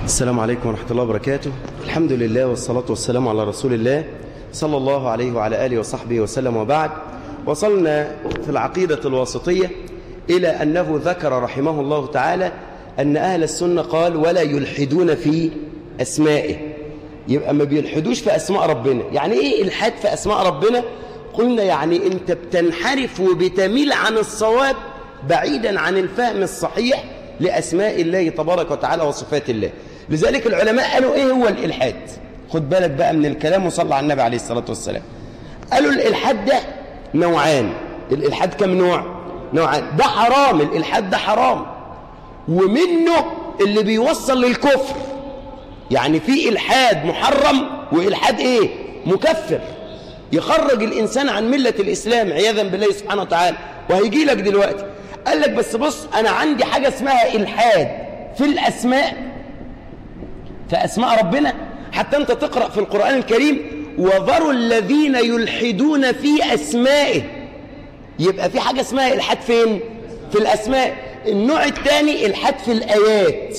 السلام عليكم ورحمة الله وبركاته الحمد لله والصلاة والسلام على رسول الله صلى الله عليه وعلى آله وصحبه وسلم وبعد وصلنا في العقيدة الواسطية إلى أنه ذكر رحمه الله تعالى أن أهل السنة قال ولا يلحدون في أسمائه يبقى ما بيلحدوش في أسماء ربنا يعني إيه إلحاد في أسماء ربنا قلنا يعني أنت بتنحرف وبتميل عن الصواب بعيدا عن الفهم الصحيح لأسماء الله تبارك وتعالى وصفات الله لذلك العلماء قالوا إيه هو الإلحاد خد بالك بقى من الكلام وصلى على النبي عليه الصلاة والسلام قالوا الإلحاد ده نوعان الإلحاد كم نوع نوعان ده حرام الإلحاد ده حرام ومنه اللي بيوصل للكفر يعني في إلحاد محرم وإلحاد إيه مكفر يخرج الإنسان عن ملة الإسلام عياذا بالله سبحانه وتعالى وهيجي لك دلوقتي قال لك بس بص أنا عندي حاجة اسمها إلحاد في الأسماء في أسماء ربنا حتى أنت تقرأ في القرآن الكريم وذروا الذين يلحدون في أسمائه يبقى في حاجة اسمها إلحاد فين؟ في الأسماء النوع الثاني إلحاد في الآيات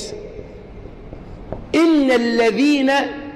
إن الذين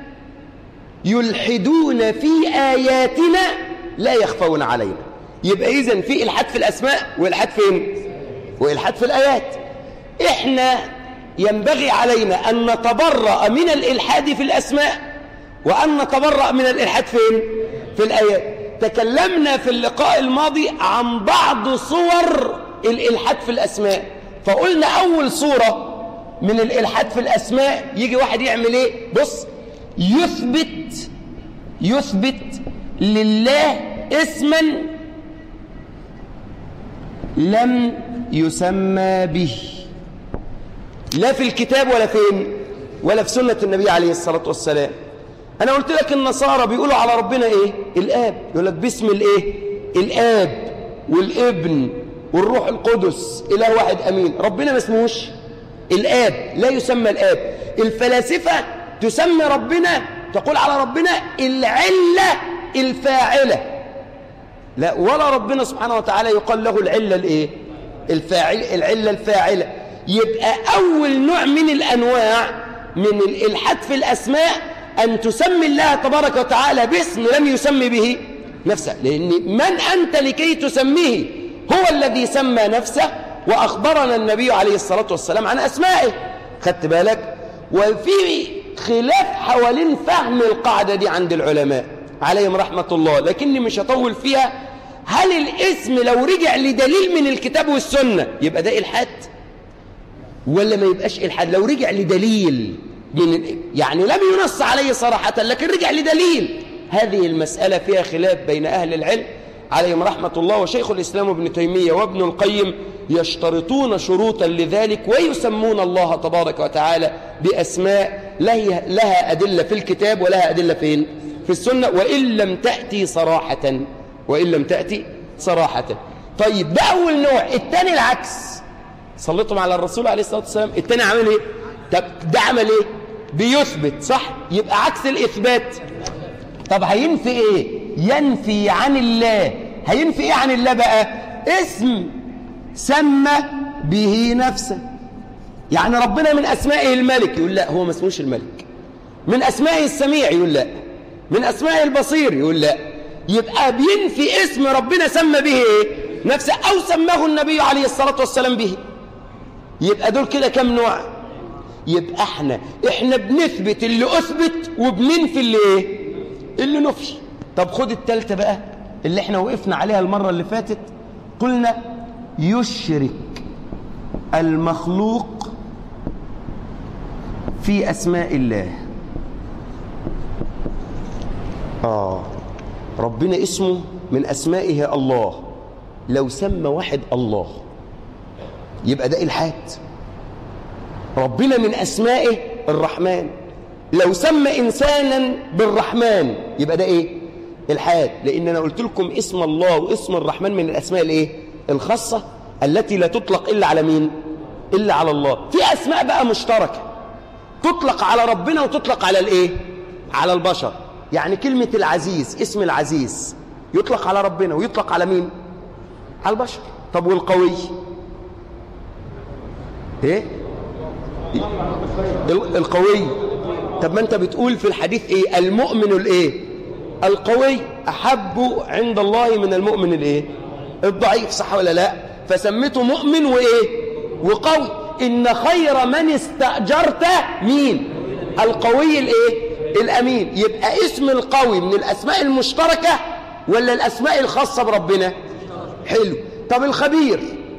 يلحدون في آياتنا لا يخفون علينا يبقى إذن في إلحاد في الأسماء وإلحاد فين؟ وإلحاد في الآيات إحنا ينبغي علينا أن نتبرأ من الإلحاد في الأسماء وأن نتبرأ من الإلحاد فين؟ في الآيات تكلمنا في اللقاء الماضي عن بعض صور الإلحاد في الأسماء فقلنا أول صورة من الإلحاد في الأسماء يجي واحد يعمل إيه؟ بص يثبت يثبت لله اسما لم يسمى به لا في الكتاب ولا فين ولا في سنة النبي عليه الصلاة والسلام أنا قلت لك النصارى بيقولوا على ربنا إيه الآب يقول لك باسم الإيه الآب والابن والروح القدس إله واحد أمين ربنا ما اسمهوش الآب لا يسمى الآب الفلاسفة تسمى ربنا تقول على ربنا العلة الفاعلة لا ولا ربنا سبحانه وتعالى يقال له العلة الإيه الفاعل العلة الفاعلة يبقى أول نوع من الأنواع من الإلحاد في الأسماء أن تسمي الله تبارك وتعالى باسم لم يسمي به نفسه لأن من أنت لكي تسميه هو الذي سمى نفسه وأخبرنا النبي عليه الصلاة والسلام عن أسمائه خدت بالك وفي خلاف حوالين فهم القاعدة دي عند العلماء عليهم رحمة الله لكني مش هطول فيها هل الاسم لو رجع لدليل من الكتاب والسنة يبقى ده إلحاد ولا ما يبقاش إلحاد لو رجع لدليل من يعني لم ينص عليه صراحة لكن رجع لدليل هذه المسألة فيها خلاف بين أهل العلم عليهم رحمة الله وشيخ الإسلام ابن تيمية وابن القيم يشترطون شروطا لذلك ويسمون الله تبارك وتعالى بأسماء لها أدلة في الكتاب ولها أدلة فين؟ في السنة وإن لم تأتي صراحة وإن لم تأتي صراحة طيب ده أول نوع الثاني العكس صليتم على الرسول عليه الصلاة والسلام الثاني عمل إيه؟ طب ده عمل إيه؟ بيثبت صح؟ يبقى عكس الإثبات طب هينفي إيه؟ ينفي عن الله هينفي إيه عن الله بقى؟ اسم سمى به نفسه يعني ربنا من أسمائه الملك يقول لا هو ما اسموش الملك من أسمائه السميع يقول لا من أسمائه البصير يقول لا يبقى بينفي اسم ربنا سمى به إيه؟ نفسه أو سماه النبي عليه الصلاة والسلام به يبقى دول كده كم نوع يبقى احنا احنا بنثبت اللي أثبت وبننفي اللي ايه اللي نفي طب خد التالتة بقى اللي احنا وقفنا عليها المرة اللي فاتت قلنا يشرك المخلوق في أسماء الله آه ربنا اسمه من أسمائه الله لو سمى واحد الله يبقى ده إلحاد ربنا من أسمائه الرحمن لو سمى إنسانا بالرحمن يبقى ده إيه الحاد لأن أنا قلت لكم اسم الله واسم الرحمن من الأسماء الإيه الخاصة التي لا تطلق إلا على مين إلا على الله في أسماء بقى مشتركة تطلق على ربنا وتطلق على الإيه على البشر يعني كلمة العزيز اسم العزيز يطلق على ربنا ويطلق على مين على البشر طب والقوي ايه ال- القوي طب ما انت بتقول في الحديث ايه المؤمن الايه القوي احب عند الله من المؤمن الايه الضعيف صح ولا لا فسميته مؤمن وايه وقوي ان خير من استاجرت مين القوي الايه الامين يبقى اسم القوي من الاسماء المشتركه ولا الاسماء الخاصه بربنا حلو طب الخبير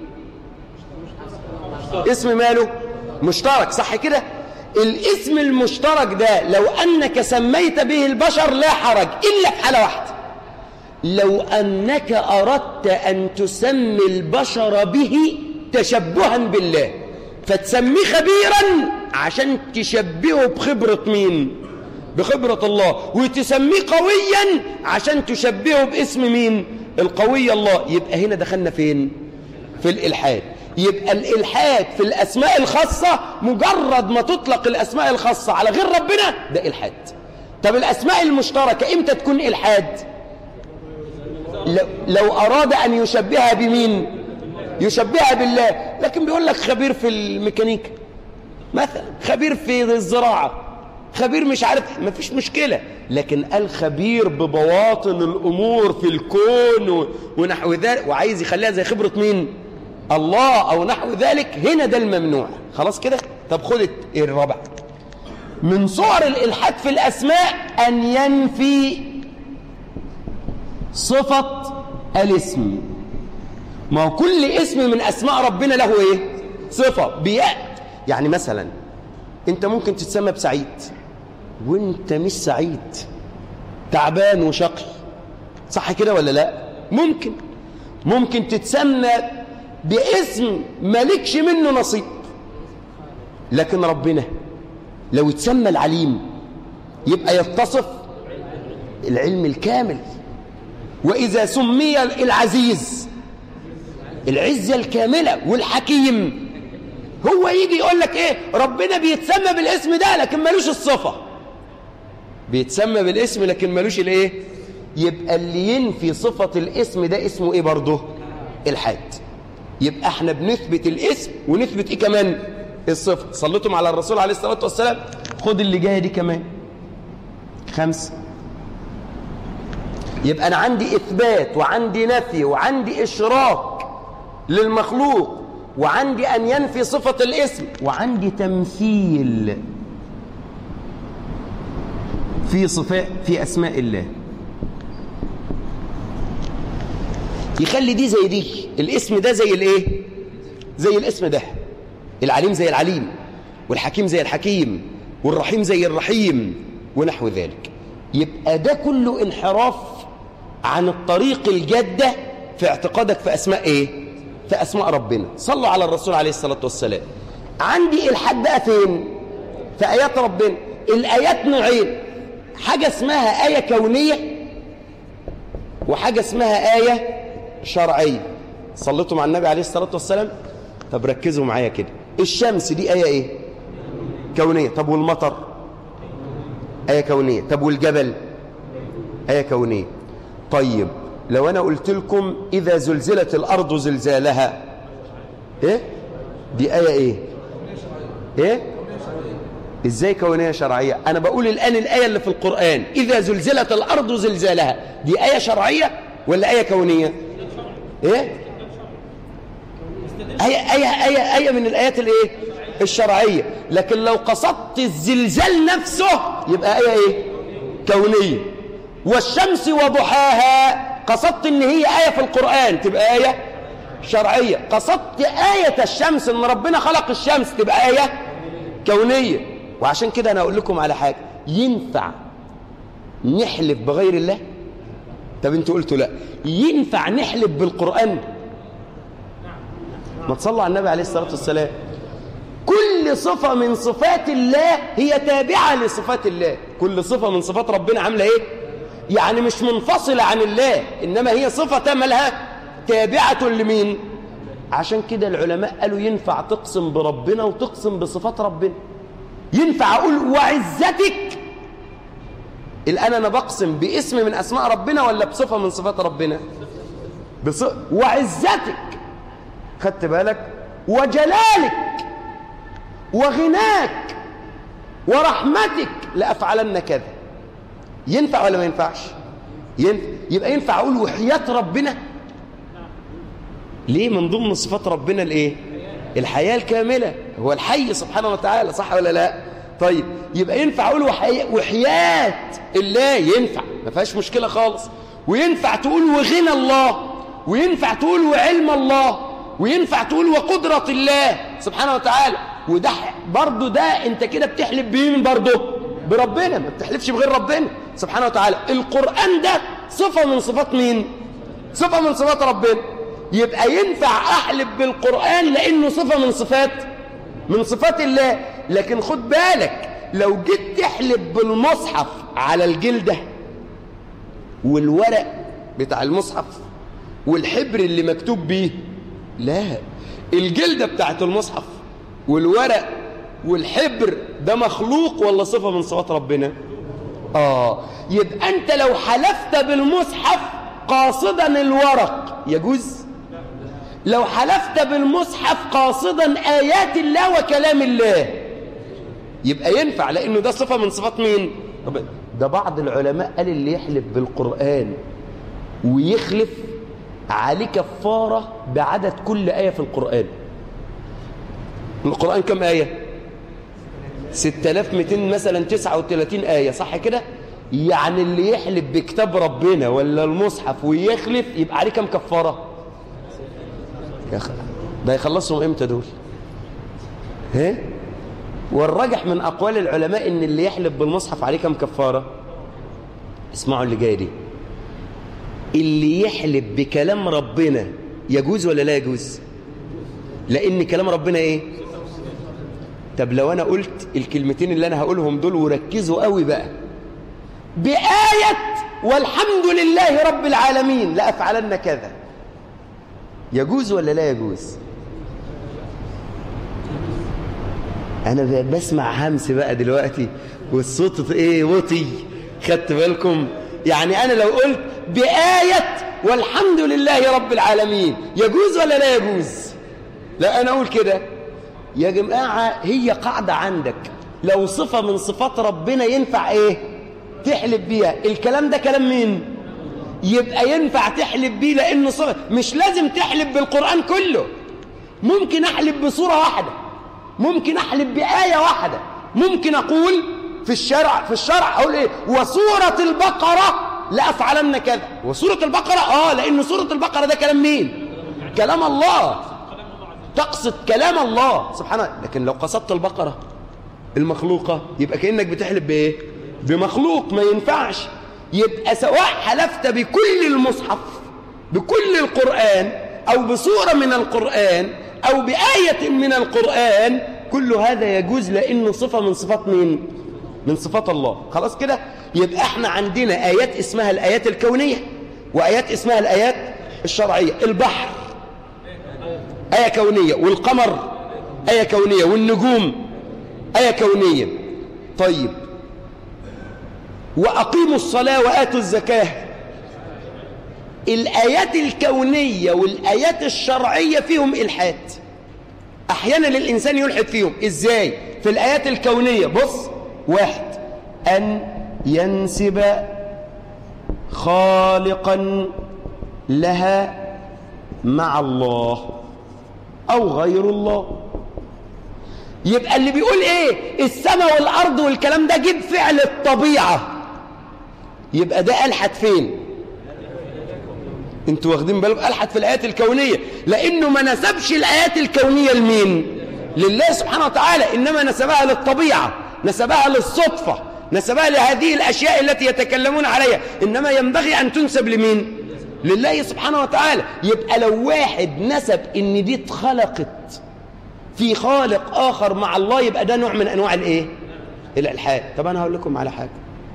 اسم ماله مشترك صح كده الاسم المشترك ده لو أنك سميت به البشر لا حرج إلا في حالة واحدة لو أنك أردت أن تسمي البشر به تشبها بالله فتسميه خبيرا عشان تشبهه بخبرة مين بخبرة الله وتسميه قويا عشان تشبهه باسم مين القوي الله يبقى هنا دخلنا فين في الإلحاد يبقى الإلحاد في الأسماء الخاصة مجرد ما تطلق الأسماء الخاصة على غير ربنا ده إلحاد طب الأسماء المشتركة إمتى تكون إلحاد لو, لو أراد أن يشبهها بمين يشبهها بالله لكن بيقول لك خبير في الميكانيكا مثلا خبير في الزراعة خبير مش عارف ما فيش مشكلة لكن قال خبير ببواطن الأمور في الكون و- ونحو ذلك وعايز يخليها زي خبرة مين الله أو نحو ذلك هنا ده الممنوع خلاص كده طب خد الرابع من صور الإلحاد في الأسماء أن ينفي صفة الاسم ما هو كل اسم من أسماء ربنا له إيه صفة بيأت يعني مثلا أنت ممكن تتسمى بسعيد وانت مش سعيد تعبان وشقي صح كده ولا لا ممكن ممكن تتسمى باسم مالكش منه نصيب لكن ربنا لو اتسمى العليم يبقى يتصف العلم الكامل وإذا سمي العزيز العزة الكاملة والحكيم هو يجي يقول لك ايه ربنا بيتسمى بالاسم ده لكن ملوش الصفة بيتسمى بالاسم لكن ملوش الايه يبقى اللي ينفي صفة الاسم ده اسمه ايه برضه الحاد يبقى احنا بنثبت الاسم ونثبت ايه كمان الصفة صليتم على الرسول عليه الصلاة والسلام خد اللي جاية دي كمان خمسة يبقى أنا عندي إثبات وعندي نفي وعندي إشراك للمخلوق وعندي أن ينفي صفة الاسم وعندي تمثيل في صفاء في أسماء الله يخلي دي زي دي الاسم ده زي الايه زي الاسم ده العليم زي العليم والحكيم زي الحكيم والرحيم زي الرحيم ونحو ذلك يبقى ده كله انحراف عن الطريق الجادة في اعتقادك في أسماء إيه؟ في أسماء ربنا صلوا على الرسول عليه الصلاة والسلام عندي الحد بقى فين؟ في آيات ربنا الآيات نوعين حاجة اسمها آية كونية وحاجة اسمها آية شرعية صليتوا مع النبي عليه الصلاة والسلام طب ركزوا معايا كده الشمس دي آية إيه؟ كونية طب والمطر آية كونية طب والجبل آية كونية طيب لو أنا قلت لكم إذا زلزلت الأرض زلزالها إيه؟ دي آية إيه؟ إيه؟ إزاي كونية شرعية؟ أنا بقول الآن الآية اللي في القرآن إذا زلزلت الأرض زلزالها دي آية شرعية ولا آية كونية؟ إيه؟ آية, آية, آية, آية من الآيات الإيه؟ الشرعية لكن لو قصدت الزلزال نفسه يبقى آية إيه؟ كونية والشمس وضحاها قصدت ان هي آية في القرآن تبقى آية شرعية قصدت آية الشمس ان ربنا خلق الشمس تبقى آية كونية وعشان كده انا اقول لكم على حاجة ينفع نحلف بغير الله طب انتوا قلتوا لا ينفع نحلف بالقرآن ما تصلوا على النبي عليه الصلاة والسلام كل صفة من صفات الله هي تابعة لصفات الله كل صفة من صفات ربنا عاملة ايه يعني مش منفصلة عن الله إنما هي صفة تملها تابعة لمين عشان كده العلماء قالوا ينفع تقسم بربنا وتقسم بصفات ربنا ينفع أقول وعزتك الآن أنا بقسم باسم من أسماء ربنا ولا بصفة من صفات ربنا بص... وعزتك خدت بالك وجلالك وغناك ورحمتك لأفعلن كذا ينفع ولا ما ينفعش ينفع يبقى ينفع أقول وحياة ربنا ليه من ضمن صفات ربنا الايه الحياة الكاملة هو الحي سبحانه وتعالى صح ولا لا طيب يبقى ينفع أقول وحي... وحياة الله ينفع ما فيهاش مشكلة خالص وينفع تقول وغنى الله وينفع تقول وعلم الله وينفع تقول وقدرة الله سبحانه وتعالى وده برضه ده انت كده بتحلف بمين برضه بربنا ما بتحلفش بغير ربنا سبحانه وتعالى القرآن ده صفة من صفات مين صفة من صفات ربنا يبقى ينفع أحلف بالقرآن لأنه صفة من صفات من صفات الله لكن خد بالك لو جيت تحلف بالمصحف على الجلدة والورق بتاع المصحف والحبر اللي مكتوب بيه لا الجلدة بتاعت المصحف والورق والحبر ده مخلوق ولا صفة من صفات ربنا آه يبقى أنت لو حلفت بالمصحف قاصدا الورق يجوز لو حلفت بالمصحف قاصدا آيات الله وكلام الله يبقى ينفع لأنه ده صفة من صفات مين ده بعض العلماء قال اللي يحلف بالقرآن ويخلف عليه كفارة بعدد كل آية في القرآن القرآن كم آية 6200 مثلا 39 آية صح كده يعني اللي يحلف بكتاب ربنا ولا المصحف ويخلف يبقى عليه كم كفارة يا أخي ده يخلصهم امتى دول ها والرجح من أقوال العلماء إن اللي يحلف بالمصحف عليه كم كفارة اسمعوا اللي جاي دي اللي يحلف بكلام ربنا يجوز ولا لا يجوز لأن كلام ربنا إيه طب لو أنا قلت الكلمتين اللي أنا هقولهم دول وركزوا قوي بقى بآية والحمد لله رب العالمين لأفعلن كذا يجوز ولا لا يجوز أنا بسمع همس بقى دلوقتي والصوت إيه وطي خدت بالكم يعني أنا لو قلت بآية والحمد لله رب العالمين يجوز ولا لا يجوز لا أنا أقول كده يا جماعة هي قاعدة عندك لو صفة من صفات ربنا ينفع إيه تحلف بيها الكلام ده كلام مين يبقى ينفع تحلف بيه لأنه صفة مش لازم تحلف بالقرآن كله ممكن أحلف بصورة واحدة ممكن أحلف بآية واحدة ممكن أقول في الشرع في الشرع أقول إيه وسورة البقرة لأفعلن كذا وسورة البقرة آه لأن سورة البقرة ده كلام مين كلام الله تقصد كلام الله سبحانه لكن لو قصدت البقرة المخلوقة يبقى كأنك بتحلف بإيه بمخلوق ما ينفعش يبقى سواء حلفت بكل المصحف بكل القرآن أو بصورة من القرآن أو بآية من القرآن كل هذا يجوز لأنه صفة من صفات مين من صفات الله خلاص كده يبقى احنا عندنا آيات اسمها الآيات الكونية وآيات اسمها الآيات الشرعية البحر آية كونية والقمر آية كونية والنجوم آية كونية طيب وأقيموا الصلاة وآتوا الزكاة الآيات الكونية والآيات الشرعية فيهم إلحاد أحيانا الإنسان يلحد فيهم إزاي؟ في الآيات الكونية بص واحد أن ينسب خالقا لها مع الله أو غير الله يبقى اللي بيقول ايه السماء والأرض والكلام ده جيب فعل الطبيعة يبقى ده ألحد فين انتوا واخدين بالكم ألحد في الآيات الكونية لأنه ما نسبش الآيات الكونية لمين لله سبحانه وتعالى إنما نسبها للطبيعة نسبها للصدفة نسبها لهذه الأشياء التي يتكلمون عليها إنما ينبغي أن تنسب لمين لله سبحانه وتعالى يبقى لو واحد نسب إن دي اتخلقت في خالق آخر مع الله يبقى ده نوع من أنواع الإيه الإلحاد طب أنا هقول لكم على حاجة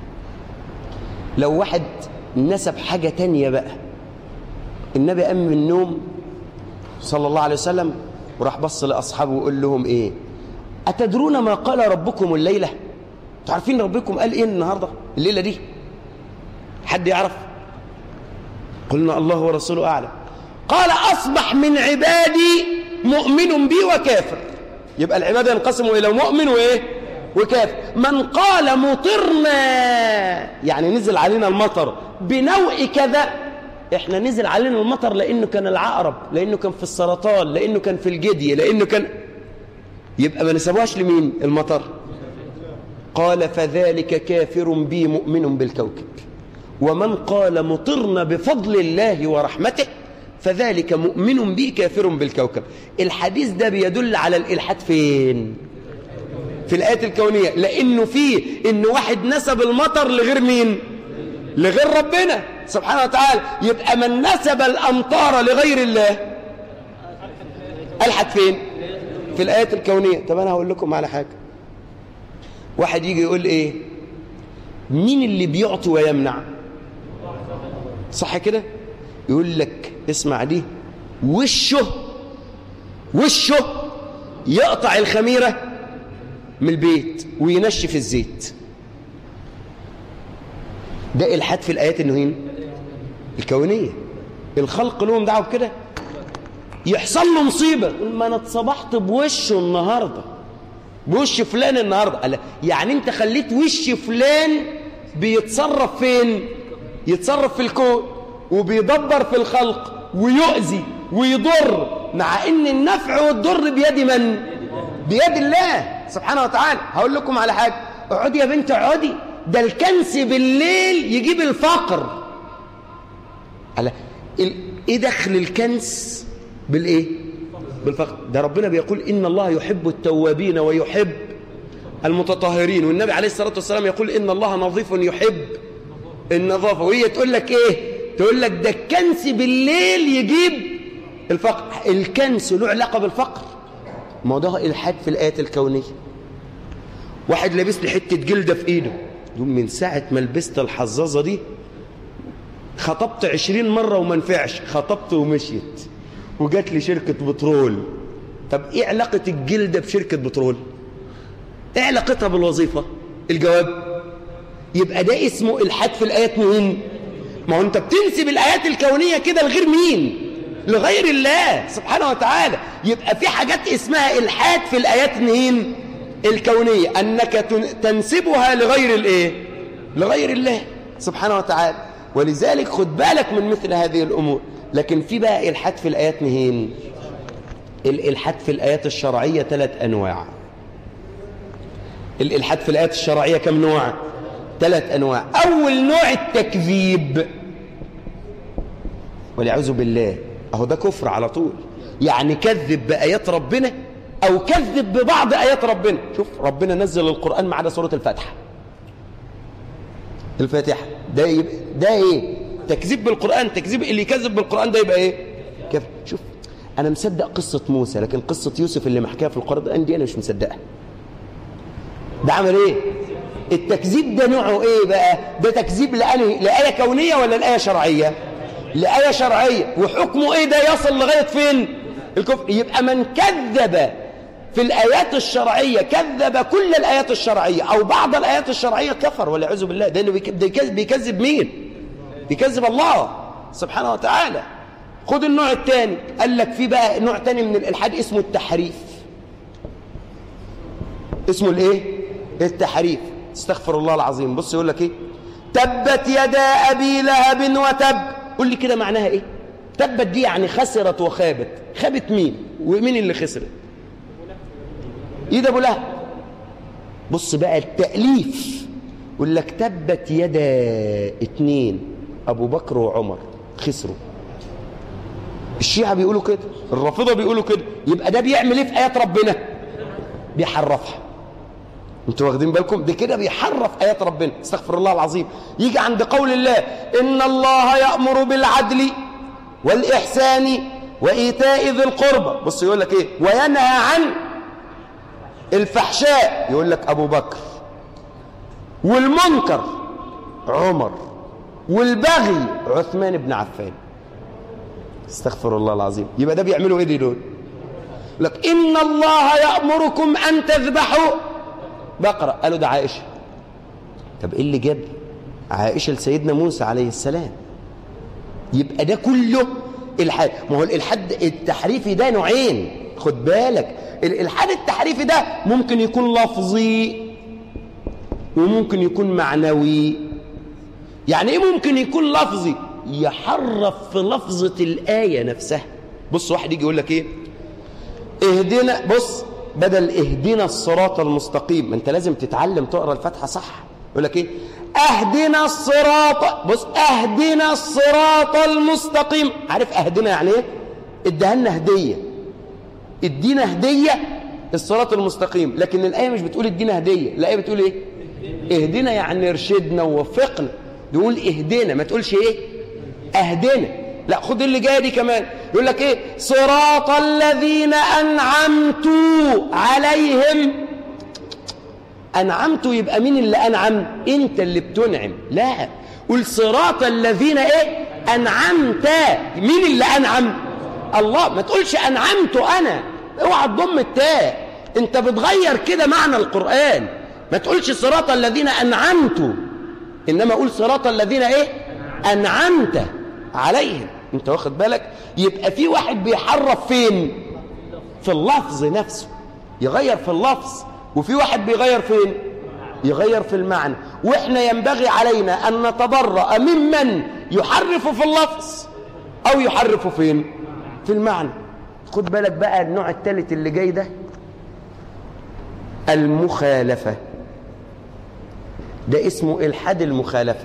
لو واحد نسب حاجة تانية بقى النبي قام من النوم صلى الله عليه وسلم وراح بص لأصحابه ويقول لهم إيه أتدرون ما قال ربكم الليلة تعرفين ربكم قال إيه النهاردة الليلة دي حد يعرف قلنا الله ورسوله أعلم قال أصبح من عبادي مؤمن بي وكافر يبقى العباد ينقسموا إلى مؤمن وإيه وكاف من قال مطرنا يعني نزل علينا المطر بنوع كذا احنا نزل علينا المطر لانه كان العقرب لانه كان في السرطان لانه كان في الجدي لانه كان يبقى ما نسبوهاش لمين المطر قال فذلك كافر بي مؤمن بالكوكب ومن قال مطرنا بفضل الله ورحمته فذلك مؤمن بي كافر بالكوكب الحديث ده بيدل على الإلحاد فين في الآيات الكونية لأنه فيه إن واحد نسب المطر لغير مين لغير ربنا سبحانه وتعالى يبقى من نسب الأمطار لغير الله ألحد فين في الآيات الكونية طب أنا هقول لكم على حاجة واحد يجي يقول إيه مين اللي بيعطي ويمنع صح كده يقول لك اسمع دي وشه وشه يقطع الخميرة من البيت وينشف الزيت ده الحاد في الآيات النهين الكونية الخلق لهم دعوه بكده يحصل له مصيبة ما انا اتصبحت بوشه النهاردة بوش فلان النهاردة قال يعني انت خليت وش فلان بيتصرف فين يتصرف في الكون وبيدبر في الخلق ويؤذي ويضر مع ان النفع والضر بيد من بيد الله سبحانه وتعالى هقول لكم على حاجة اقعدي يا بنت اقعدي ده الكنس بالليل يجيب الفقر على ايه دخل الكنس بالايه بالفقر ده ربنا بيقول ان الله يحب التوابين ويحب المتطهرين والنبي عليه الصلاه والسلام يقول ان الله نظيف يحب النظافه وهي تقول لك ايه تقول لك ده الكنس بالليل يجيب الفقر الكنس له علاقه بالفقر ما ده الحاد في الايات الكونيه واحد لابس لي حته جلده في ايده يقول من ساعه ما لبست الحظاظه دي خطبت عشرين مرة وما نفعش خطبت ومشيت وجات لي شركة بترول طب ايه علاقة الجلدة بشركة بترول ايه علاقتها بالوظيفة الجواب يبقى ده اسمه الحاد في الآيات مين ما هو انت بتنسب الآيات الكونية كده لغير مين لغير الله سبحانه وتعالى يبقى في حاجات اسمها الحاد في الآيات مين الكونية أنك تنسبها لغير الايه لغير الله سبحانه وتعالى ولذلك خد بالك من مثل هذه الأمور لكن في بقى إلحاد في الآيات نهين الإلحاد في الآيات الشرعية ثلاث أنواع الإلحاد في الآيات الشرعية كم نوع ثلاث أنواع أول نوع التكذيب والعياذ بالله أهو ده كفر على طول يعني كذب بآيات ربنا أو كذب ببعض آيات ربنا شوف ربنا نزل القرآن ما عدا سورة الفاتحة الفاتحة ده يبقى ده ايه تكذيب بالقرآن تكذيب اللي يكذب بالقرآن ده يبقى ايه كيف شوف انا مصدق قصة موسى لكن قصة يوسف اللي محكاها في القرآن دي انا مش مصدقها ده عمل ايه التكذيب ده نوعه ايه بقى ده تكذيب لأنه لآية كونية ولا الآية شرعية لآية شرعية وحكمه ايه ده يصل لغاية فين الكفر يبقى من كذب في الآيات الشرعية كذب كل الآيات الشرعية أو بعض الآيات الشرعية كفر والعياذ بالله ده بيكذب مين بيكذب الله سبحانه وتعالى خد النوع الثاني قال لك في بقى نوع ثاني من الإلحاد اسمه التحريف اسمه الايه التحريف استغفر الله العظيم بص يقول لك ايه تبت يدا أبي لهب وتب قول لي كده معناها ايه تبت دي يعني خسرت وخابت خابت مين ومين اللي خسرت ايد ابو لهب بص بقى التأليف يقول لك تبت يدا اتنين ابو بكر وعمر خسروا الشيعة بيقولوا كده الرافضة بيقولوا كده يبقى ده بيعمل ايه في ايات ربنا بيحرفها انتوا واخدين بالكم ده كده بيحرف ايات ربنا استغفر الله العظيم يجي عند قول الله ان الله يأمر بالعدل والإحسان وإيتاء ذي القربى بص يقول لك ايه وينهى عن الفحشاء يقول لك أبو بكر والمنكر عمر والبغي عثمان بن عفان استغفر الله العظيم يبقى ده بيعملوا ايه دي دول لك إن الله يأمركم أن تذبحوا بقرة قالوا ده عائشة طب إيه اللي جاب عائشة لسيدنا موسى عليه السلام يبقى ده كله الحاد ما هو الإلحاد التحريفي ده نوعين خد بالك الإلحاد التحريفي ده ممكن يكون لفظي وممكن يكون معنوي يعني ايه ممكن يكون لفظي يحرف في لفظة الآية نفسها بص واحد يجي يقول لك ايه اهدنا بص بدل اهدنا الصراط المستقيم ما انت لازم تتعلم تقرا الفاتحه صح يقول لك ايه اهدنا الصراط بص اهدنا الصراط المستقيم عارف اهدنا يعني ايه ادهنا هديه ادينا هديه الصراط المستقيم لكن الايه مش بتقول ادينا هديه الايه بتقول ايه اهدنا يعني ارشدنا ووفقنا نقول اهدنا ما تقولش ايه اهدنا لا خد اللي جايه دي كمان يقول لك ايه صراط الذين انعمت عليهم انعمت يبقى مين اللي انعم انت اللي بتنعم لا قول صراط الذين ايه انعمت مين اللي انعم الله ما تقولش انعمت انا اوعى تضم التاء انت بتغير كده معنى القران ما تقولش صراط الذين انعمت انما قول صراط الذين ايه انعمت عليهم انت واخد بالك يبقى في واحد بيحرف فين في اللفظ نفسه يغير في اللفظ وفي واحد بيغير فين يغير في المعنى واحنا ينبغي علينا ان نتبرأ ممن يحرف في اللفظ او يحرف فين في المعنى خد بالك بقى النوع الثالث اللي جاي ده المخالفة ده اسمه الحاد المخالفة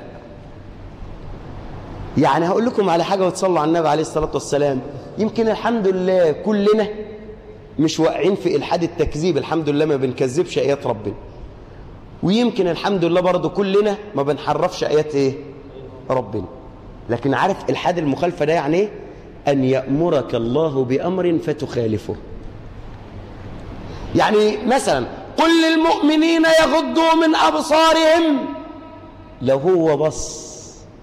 يعني هقول لكم على حاجة وتصلوا على النبي عليه الصلاة والسلام يمكن الحمد لله كلنا مش واقعين في إلحاد التكذيب الحمد لله ما بنكذبش آيات ربنا ويمكن الحمد لله برضه كلنا ما بنحرفش آيات إيه ربنا لكن عارف إلحاد المخالفة ده يعني إيه أن يأمرك الله بأمر فتخالفه يعني مثلا قل للمؤمنين يغضوا من أبصارهم لو هو بص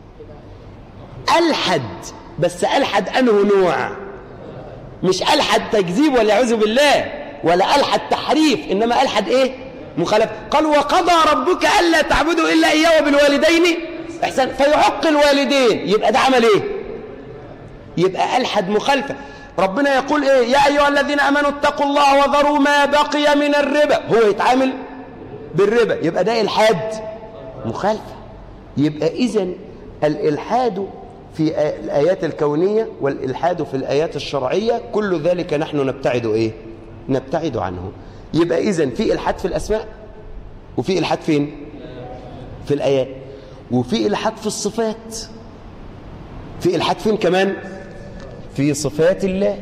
ألحد بس ألحد أنه نوع مش ألحد تكذيب ولا يعوذ بالله ولا ألحد تحريف إنما ألحد إيه مخالف قال وقضى ربك ألا تعبدوا إلا إياه وبالوالدين إحسان فيعق الوالدين يبقى ده عمل إيه يبقى ألحد مخالفة ربنا يقول إيه يا أيها الذين أمنوا اتقوا الله وذروا ما بقي من الربا هو يتعامل بالربا يبقى ده إلحاد مخالفة يبقى إذن الإلحاد في الآيات الكونية والإلحاد في الآيات الشرعية كل ذلك نحن نبتعد إيه نبتعد عنه يبقى إذن في إلحاد في الأسماء وفي إلحاد فين في الآيات وفي إلحاد في الصفات في إلحاد فين كمان في صفات الله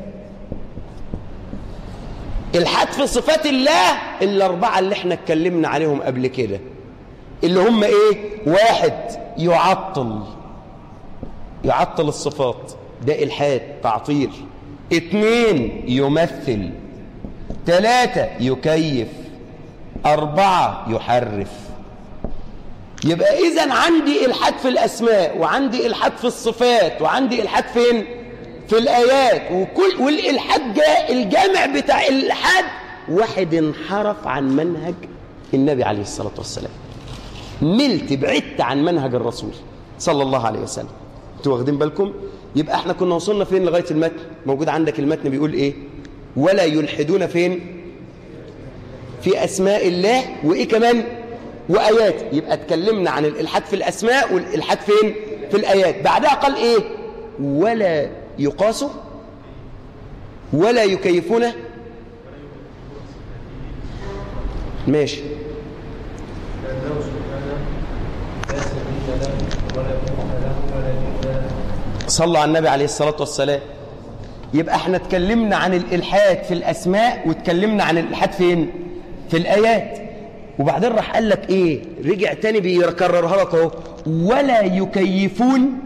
الحاد في صفات الله الأربعة اللي احنا اتكلمنا عليهم قبل كده اللي هم ايه واحد يعطل يعطل الصفات ده الحاد تعطيل اتنين يمثل ثلاثة يكيف أربعة يحرف يبقى إذا عندي إلحاد في الأسماء وعندي إلحاد في الصفات وعندي إلحاد فين؟ في الآيات وكل والإلحاد جاء الجامع بتاع الإلحاد واحد انحرف عن منهج النبي عليه الصلاة والسلام ملت بعدت عن منهج الرسول صلى الله عليه وسلم انتوا واخدين بالكم يبقى احنا كنا وصلنا فين لغاية المتن موجود عندك المتن بيقول ايه ولا يلحدون فين في أسماء الله وإيه كمان وآيات يبقى اتكلمنا عن الإلحاد في الأسماء والإلحاد فين في الآيات بعدها قال إيه ولا يقاسوا ولا يكيفونه ماشي صلوا على النبي عليه الصلاة والسلام يبقى احنا اتكلمنا عن الإلحاد في الأسماء واتكلمنا عن الإلحاد فين في الآيات وبعدين راح قال لك ايه رجع تاني بيكررها لك اهو ولا يكيفون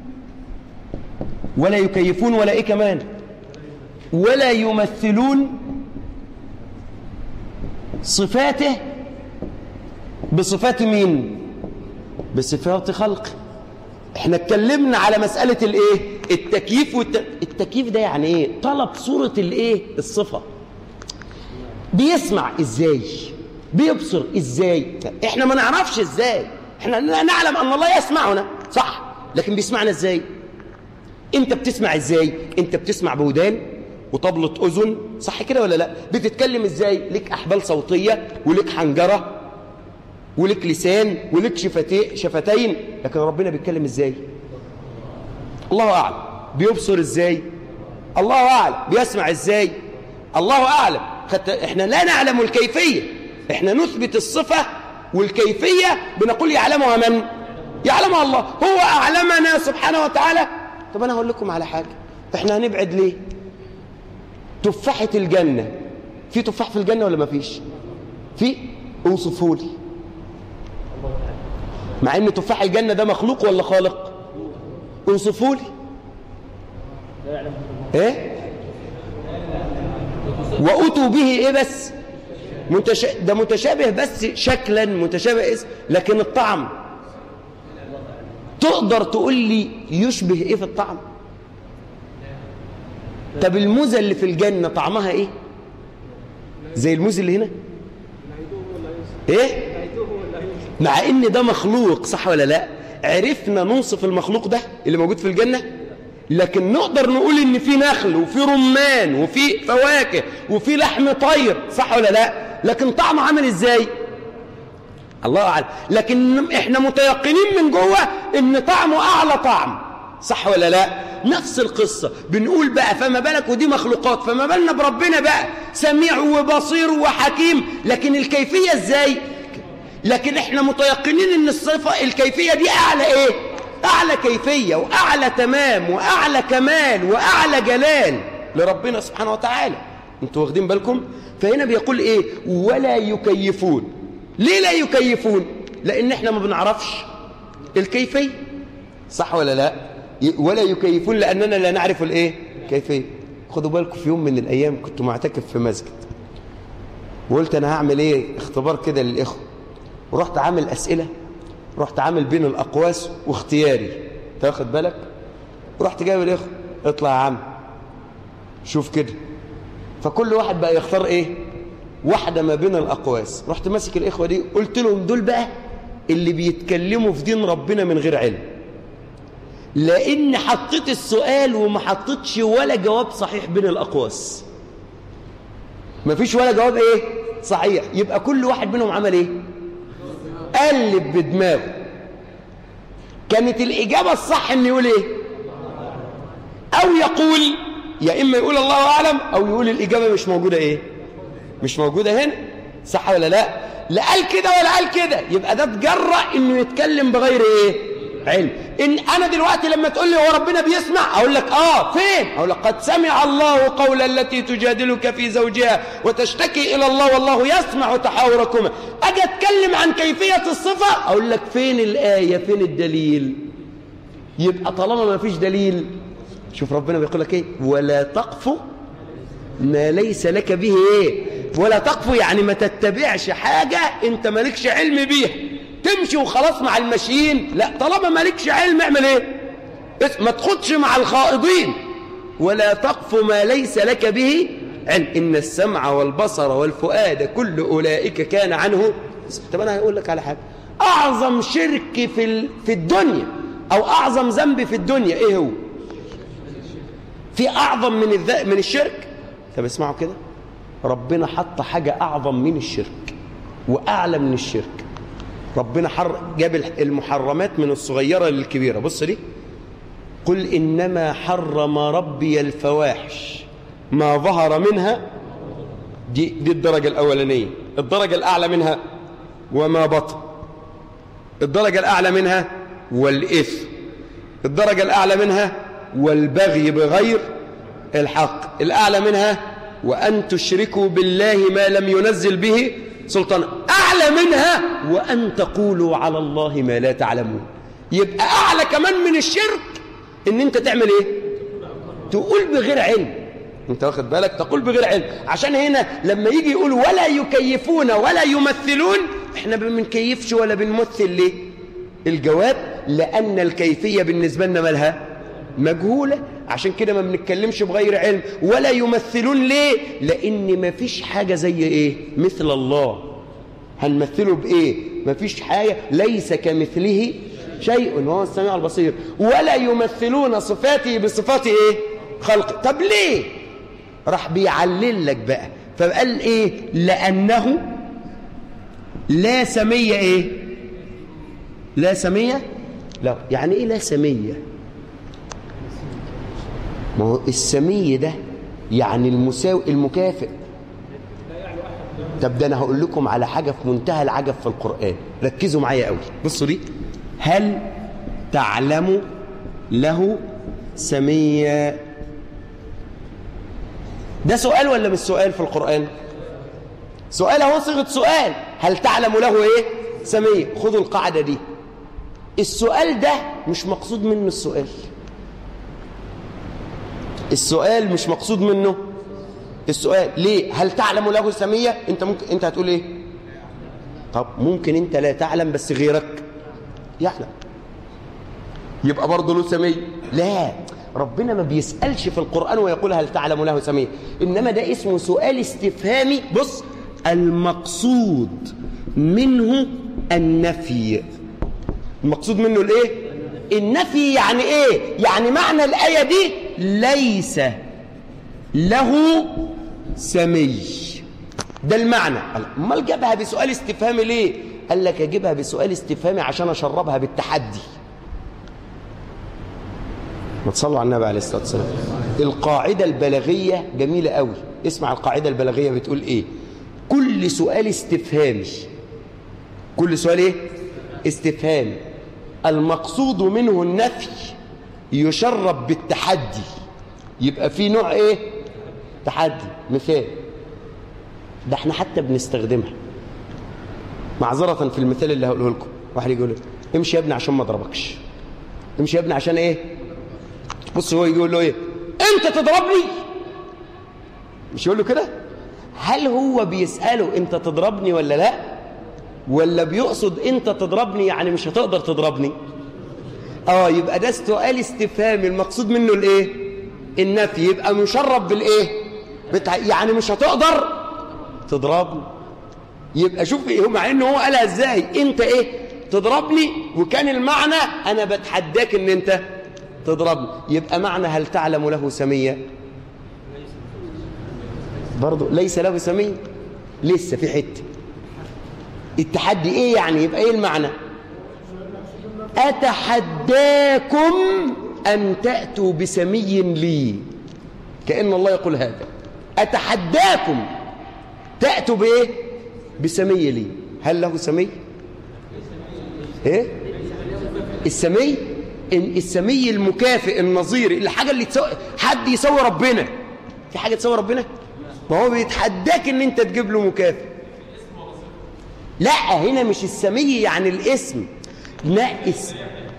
ولا يكيفون ولا ايه كمان ولا يمثلون صفاته بصفات مين بصفات خلق احنا اتكلمنا على مسألة الايه التكييف والت... التكييف ده يعني ايه طلب صورة الايه الصفة بيسمع ازاي بيبصر ازاي احنا ما نعرفش ازاي احنا نعلم ان الله يسمعنا صح لكن بيسمعنا ازاي انت بتسمع ازاي انت بتسمع بودان وطبلة اذن صح كده ولا لا بتتكلم ازاي لك احبال صوتية ولك حنجرة ولك لسان ولك شفتي شفتين لكن ربنا بيتكلم ازاي الله اعلم بيبصر ازاي الله اعلم بيسمع ازاي الله اعلم احنا لا نعلم الكيفيه احنا نثبت الصفه والكيفيه بنقول يعلمها من يعلمها الله هو اعلمنا سبحانه وتعالى طب انا هقول لكم على حاجه احنا هنبعد ليه تفاحه الجنه في تفاح في الجنه ولا ما فيش في اوصفوا لي مع ان تفاح الجنه ده مخلوق ولا خالق اوصفوا لي ايه واتوا به ايه بس متش... ده متشابه بس شكلا متشابه اسم لكن الطعم تقدر تقول لي يشبه ايه في الطعم طب الموزه اللي في الجنه طعمها ايه زي الموز اللي هنا ايه مع ان ده مخلوق صح ولا لا عرفنا نوصف المخلوق ده اللي موجود في الجنه لكن نقدر نقول ان في نخل وفي رمان وفي فواكه وفي لحم طير صح ولا لا لكن طعمه عامل ازاي الله اعلم لكن احنا متيقنين من جوه ان طعمه اعلى طعم صح ولا لا نفس القصة بنقول بقى فما بالك ودي مخلوقات فما بالنا بربنا بقى سميع وبصير وحكيم لكن الكيفية ازاي لكن احنا متيقنين ان الصفة الكيفية دي اعلى ايه اعلى كيفية واعلى تمام واعلى كمال واعلى جلال لربنا سبحانه وتعالى انتوا واخدين بالكم فهنا بيقول ايه ولا يكيفون ليه لا يكيفون لان احنا ما بنعرفش الكيفية صح ولا لا ولا يكيفون لاننا لا نعرف الايه كيفية خدوا بالكم في يوم من الايام كنت معتكف في مسجد وقلت انا هعمل ايه اختبار كده للاخوه ورحت عامل اسئله رحت عامل بين الاقواس واختياري تاخد بالك ورحت جايب الاخوه اطلع يا عم شوف كده فكل واحد بقى يختار ايه واحده ما بين الاقواس رحت ماسك الاخوه دي قلت لهم دول بقى اللي بيتكلموا في دين ربنا من غير علم لان حطيت السؤال وما حطيتش ولا جواب صحيح بين الاقواس مفيش ولا جواب ايه صحيح يبقى كل واحد منهم عمل ايه قلب بدماغه كانت الإجابة الصح إن يقول إيه أو يقول يا إما يقول الله أعلم أو يقول الإجابة مش موجودة إيه مش موجودة هنا صح ولا لا لا قال كده ولا قال كده يبقى ده تجرأ إنه يتكلم بغير إيه علم إن أنا دلوقتي لما تقول لي هو ربنا بيسمع أقول لك آه فين أقول لك قد سمع الله قول التي تجادلك في زوجها وتشتكي إلى الله والله يسمع تحاوركما أجي أتكلم عن كيفية الصفة أقول لك فين الآية فين الدليل يبقى طالما ما فيش دليل شوف ربنا بيقول لك إيه ولا تقف ما ليس لك به إيه ولا تقف يعني ما تتبعش حاجة أنت مالكش علم بيها تمشي وخلاص مع الماشيين لا طالما مالكش علم اعمل ايه ما تخدش مع الخائضين ولا تقف ما ليس لك به علم إن السمع والبصر والفؤاد كل أولئك كان عنه طب أنا هقول لك على حاجة أعظم شرك في في الدنيا أو أعظم ذنب في الدنيا إيه هو في أعظم من الذ... من الشرك طب اسمعوا كده ربنا حط حاجة أعظم من الشرك وأعلى من الشرك ربنا حر جاب المحرمات من الصغيرة للكبيرة بص دي قل إنما حرم ربي الفواحش ما ظهر منها دي, دي الدرجة الأولانية الدرجة الأعلى منها وما بطن الدرجة الأعلى منها والإثم الدرجة الأعلى منها والبغي بغير الحق الأعلى منها وأن تشركوا بالله ما لم ينزل به سلطانا أعلى منها وأن تقولوا على الله ما لا تعلمون يبقى أعلى كمان من الشرك إن أنت تعمل إيه تقول بغير علم أنت واخد بالك تقول بغير علم عشان هنا لما يجي يقول ولا يكيفون ولا يمثلون احنا ما بنكيفش ولا بنمثل ليه الجواب لأن الكيفية بالنسبة لنا مالها مجهولة عشان كده ما بنتكلمش بغير علم ولا يمثلون ليه لأن ما فيش حاجة زي إيه مثل الله هنمثله بإيه ما فيش حاجة ليس كمثله شيء وهو السميع البصير ولا يمثلون صفاته بصفات إيه خلق طب ليه راح بيعلل لك بقى فقال إيه لأنه لا سمية ايه لا سمية لا يعني ايه لا سمية ما هو السمي ده يعني المساوي المكافئ طب ده انا هقول لكم على حاجة في منتهى العجب في القرآن ركزوا معايا قوي بصوا دي هل تعلم له سميا ده سؤال ولا مش سؤال في القرآن سؤال اهو صيغه سؤال هل تعلم له ايه سمية خدوا القاعدة دي السؤال ده مش مقصود منه السؤال السؤال مش مقصود منه السؤال ليه هل تعلم له سمية انت ممكن انت هتقول ايه طب ممكن انت لا تعلم بس غيرك يعلم يبقى برضه له سمية لا ربنا ما بيسألش في القرآن ويقول هل تعلم له سمية إنما ده اسمه سؤال استفهامي بص المقصود منه النفي المقصود منه الايه النفي يعني ايه يعني معنى الآية دي ليس له سمي ده المعنى امال جابها بسؤال استفهامي ليه قال لك اجيبها بسؤال استفهامي عشان اشربها بالتحدي ما تصلوا على النبي عليه الصلاه والسلام القاعده البلاغيه جميله قوي اسمع القاعده البلاغيه بتقول ايه كل سؤال استفهامي كل سؤال ايه استفهامي المقصود منه النفي يشرب بالتحدي يبقى في نوع ايه تحدي مثال ده احنا حتى بنستخدمها معذرة في المثال اللي هقوله لكم واحد يقول امشي يا ابني عشان ما اضربكش امشي يا ابني عشان ايه بص هو يقول له ايه انت تضربني مش يقول له كده هل هو بيسأله انت تضربني ولا لا ولا بيقصد انت تضربني يعني مش هتقدر تضربني اه يبقى ده سؤال استفهامي المقصود منه الايه النفي يبقى مشرب بالايه بتع... يعني مش هتقدر تضربني يبقى شوف ايه مع ان هو قالها ازاي انت ايه تضربني وكان المعنى انا بتحداك ان انت تضربني يبقى معنى هل تعلم له سمية برضه ليس له سمية لسه في حته التحدي ايه يعني يبقى ايه المعنى اتحداكم ان تاتوا بسمي لي كان الله يقول هذا اتحداكم تاتوا بايه بسمي لي هل له سمي ايه السمي إن السمي المكافئ النظير الحاجه اللي تسوي حد يسوي ربنا في حاجه تسوي ربنا ما هو بيتحداك ان انت تجيب له مكافئ لا هنا مش السمي يعني الاسم لا اسم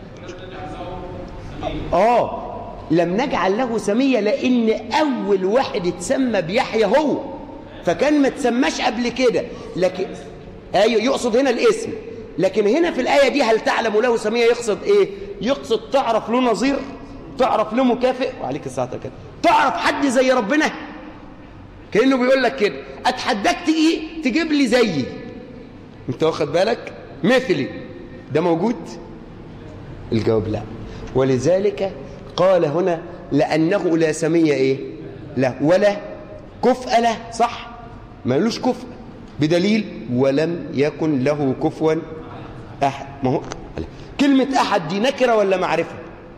اه لم نجعل له سمية لأن أول واحد اتسمى بيحيى هو فكان ما تسماش قبل كده لكن أيوة يقصد هنا الاسم لكن هنا في الآية دي هل تعلم له سمية يقصد إيه يقصد تعرف له نظير تعرف له مكافئ وعليك الساعة كده تعرف حد زي ربنا كأنه بيقول لك كده أتحداك تيجي تجيب لي زيي انت واخد بالك مثلي ده موجود الجواب لا ولذلك قال هنا لأنه لا سمية إيه لا ولا كفء له صح مالوش كفء بدليل ولم يكن له كفوا أحد ما هو كلمة أحد دي نكرة ولا معرفة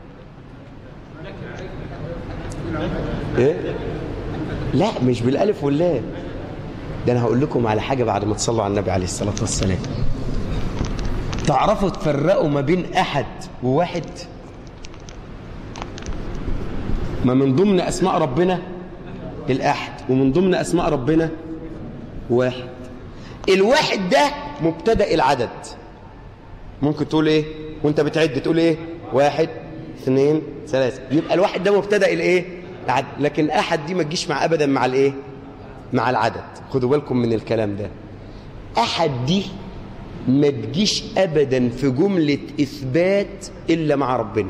إيه؟ لا مش بالألف واللام ده أنا هقول لكم على حاجة بعد ما تصلوا على النبي عليه الصلاة والسلام تعرفوا تفرقوا ما بين أحد وواحد ما من ضمن أسماء ربنا الأحد ومن ضمن أسماء ربنا واحد الواحد ده مبتدأ العدد ممكن تقول ايه وانت بتعد تقول ايه واحد اثنين ثلاثة يبقى الواحد ده مبتدأ الايه العدد لكن أحد دي ما تجيش مع أبدا مع الايه مع العدد خدوا بالكم من الكلام ده أحد دي ما تجيش أبدا في جملة إثبات إلا مع ربنا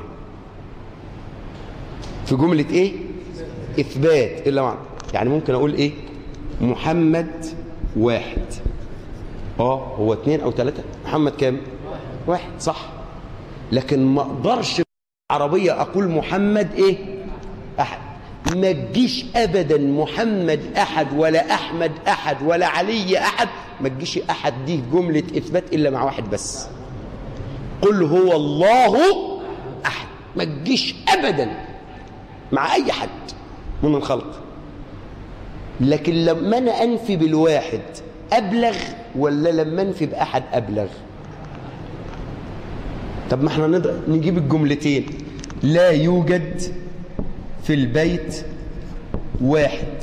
في جملة إيه إثبات إلا مع يعني ممكن أقول إيه محمد واحد آه هو اتنين أو تلاتة محمد كام واحد صح لكن ما أقدرش عربية أقول محمد إيه أحد ما تجيش ابدا محمد احد ولا احمد احد ولا علي احد ما تجيش احد دي جمله اثبات الا مع واحد بس قل هو الله احد ما تجيش ابدا مع اي حد من الخلق لكن لما انا انفي بالواحد ابلغ ولا لما انفي باحد ابلغ طب ما احنا نقدر نجيب الجملتين لا يوجد في البيت واحد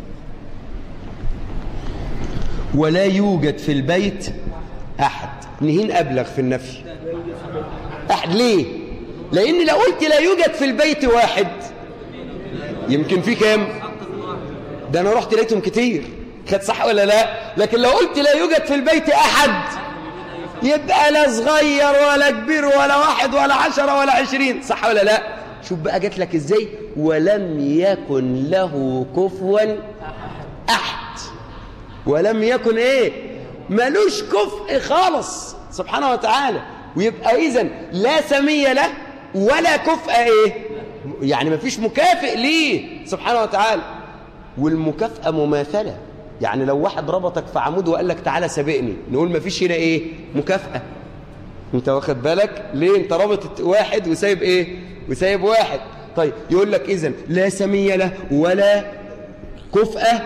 ولا يوجد في البيت احد نهين ابلغ في النفي احد ليه لان لو قلت لا يوجد في البيت واحد يمكن في كام ده انا رحت لقيتهم كتير كانت صح ولا لا لكن لو قلت لا يوجد في البيت احد يبقى لا صغير ولا كبير ولا واحد ولا عشرة ولا عشرين صح ولا لا شوف بقى جات لك ازاي ولم يكن له كفوا احد ولم يكن ايه ملوش كفء خالص سبحانه وتعالى ويبقى اذا لا سمي له ولا كفء ايه يعني مفيش مكافئ ليه سبحانه وتعالى والمكافأة مماثلة يعني لو واحد ربطك في عمود وقال لك تعالى سابقني نقول مفيش هنا ايه مكافأة انت واخد بالك ليه انت رابط واحد وسايب ايه وسايب واحد طيب يقول لك اذا لا سمي له ولا كفأة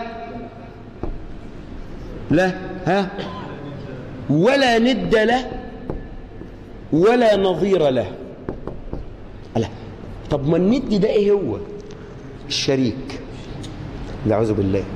لا ها ولا ند له ولا نظير له لا طب ما الند ده ايه هو الشريك نعوذ بالله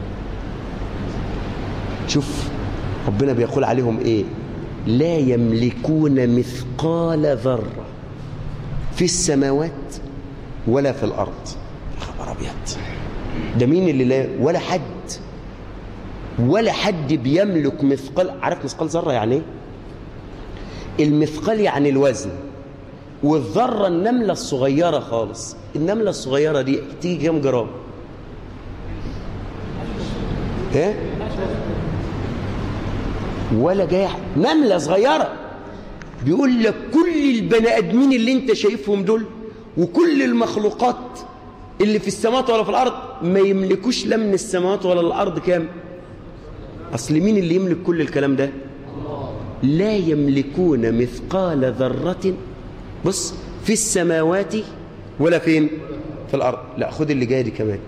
شوف ربنا بيقول عليهم ايه لا يملكون مثقال ذرة في السماوات ولا في الأرض يا خبر أبيض ده مين اللي لا ولا حد ولا حد بيملك مثقال عارف مثقال ذرة يعني ايه المثقال يعني الوزن والذرة النملة الصغيرة خالص النملة الصغيرة دي تيجي كام جرام ايه ولا جاي نملة صغيرة بيقول لك كل البني ادمين اللي انت شايفهم دول وكل المخلوقات اللي في السماوات ولا في الارض ما يملكوش لا من السماوات ولا الارض كام اصل مين اللي يملك كل الكلام ده لا يملكون مثقال ذرة بص في السماوات ولا فين في الارض لا خد اللي جاي دي كمان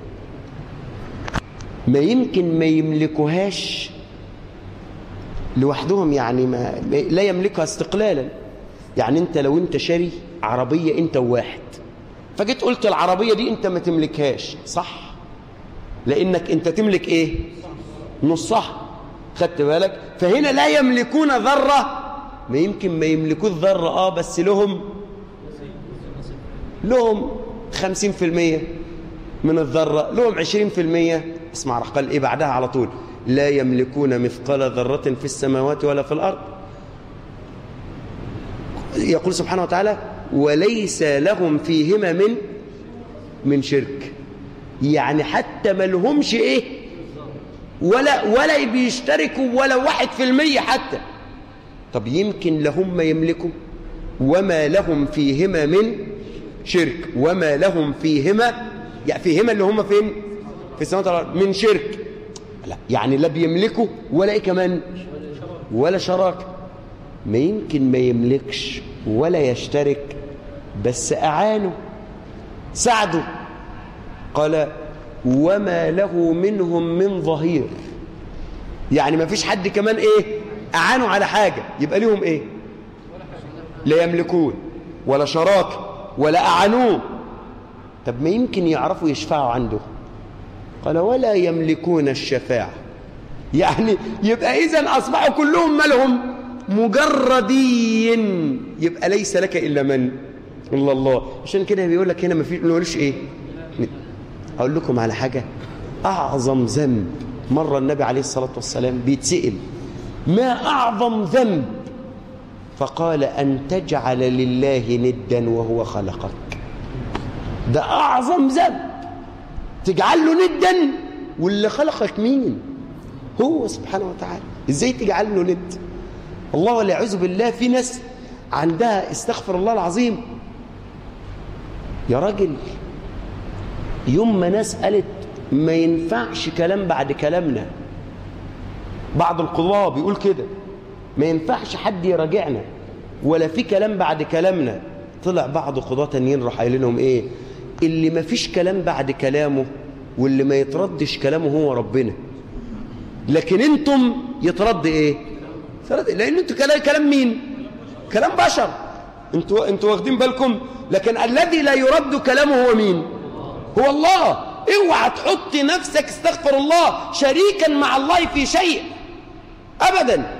ما يمكن ما يملكوهاش لوحدهم يعني ما لا يملكها استقلالا يعني انت لو انت شاري عربية انت وواحد فجيت قلت العربية دي انت ما تملكهاش صح لانك انت تملك ايه نصها خدت بالك فهنا لا يملكون ذرة ما يمكن ما يملكوش ذرة اه بس لهم لهم خمسين في المية من الذرة لهم عشرين في المية اسمع راح قال ايه بعدها على طول لا يملكون مثقال ذرة في السماوات ولا في الأرض يقول سبحانه وتعالى وليس لهم فيهما من من شرك يعني حتى ما لهمش ايه ولا ولا بيشتركوا ولا واحد في المية حتى طب يمكن لهم ما يملكوا وما لهم فيهما من شرك وما لهم فيهما يعني فيهما اللي هم فين في السماوات والارض من شرك لا يعني لا بيملكوا ولا ايه كمان ولا شراكه ما يمكن ما يملكش ولا يشترك بس اعانوا ساعدوا قال وما له منهم من ظهير يعني ما فيش حد كمان ايه اعانوا على حاجه يبقى لهم ايه لا يملكون ولا شراكه ولا اعانوه طب ما يمكن يعرفوا يشفعوا عنده قال ولا يملكون الشفاعة يعني يبقى إذن أصبحوا كلهم مالهم مجردين يبقى ليس لك إلا من إلا الله عشان كده بيقول لك هنا ما في ملوش إيه أقول لكم على حاجة أعظم ذنب مرة النبي عليه الصلاة والسلام بيتسئل ما أعظم ذنب فقال أن تجعل لله ندا وهو خلقك ده أعظم ذنب تجعل له ندا واللي خلقك مين هو سبحانه وتعالى ازاي تجعل له ند الله والعياذ بالله في ناس عندها استغفر الله العظيم يا راجل يوم ما ناس قالت ما ينفعش كلام بعد كلامنا بعض القضاة بيقول كده ما ينفعش حد يراجعنا ولا في كلام بعد كلامنا طلع بعض قضاة تانيين راح قايل لهم ايه اللي ما فيش كلام بعد كلامه واللي ما يتردش كلامه هو ربنا لكن انتم يترد ايه لان انتوا كلام كلام مين كلام بشر انتوا انتوا واخدين بالكم لكن الذي لا يرد كلامه هو مين هو الله اوعى تحط نفسك استغفر الله شريكا مع الله في شيء ابدا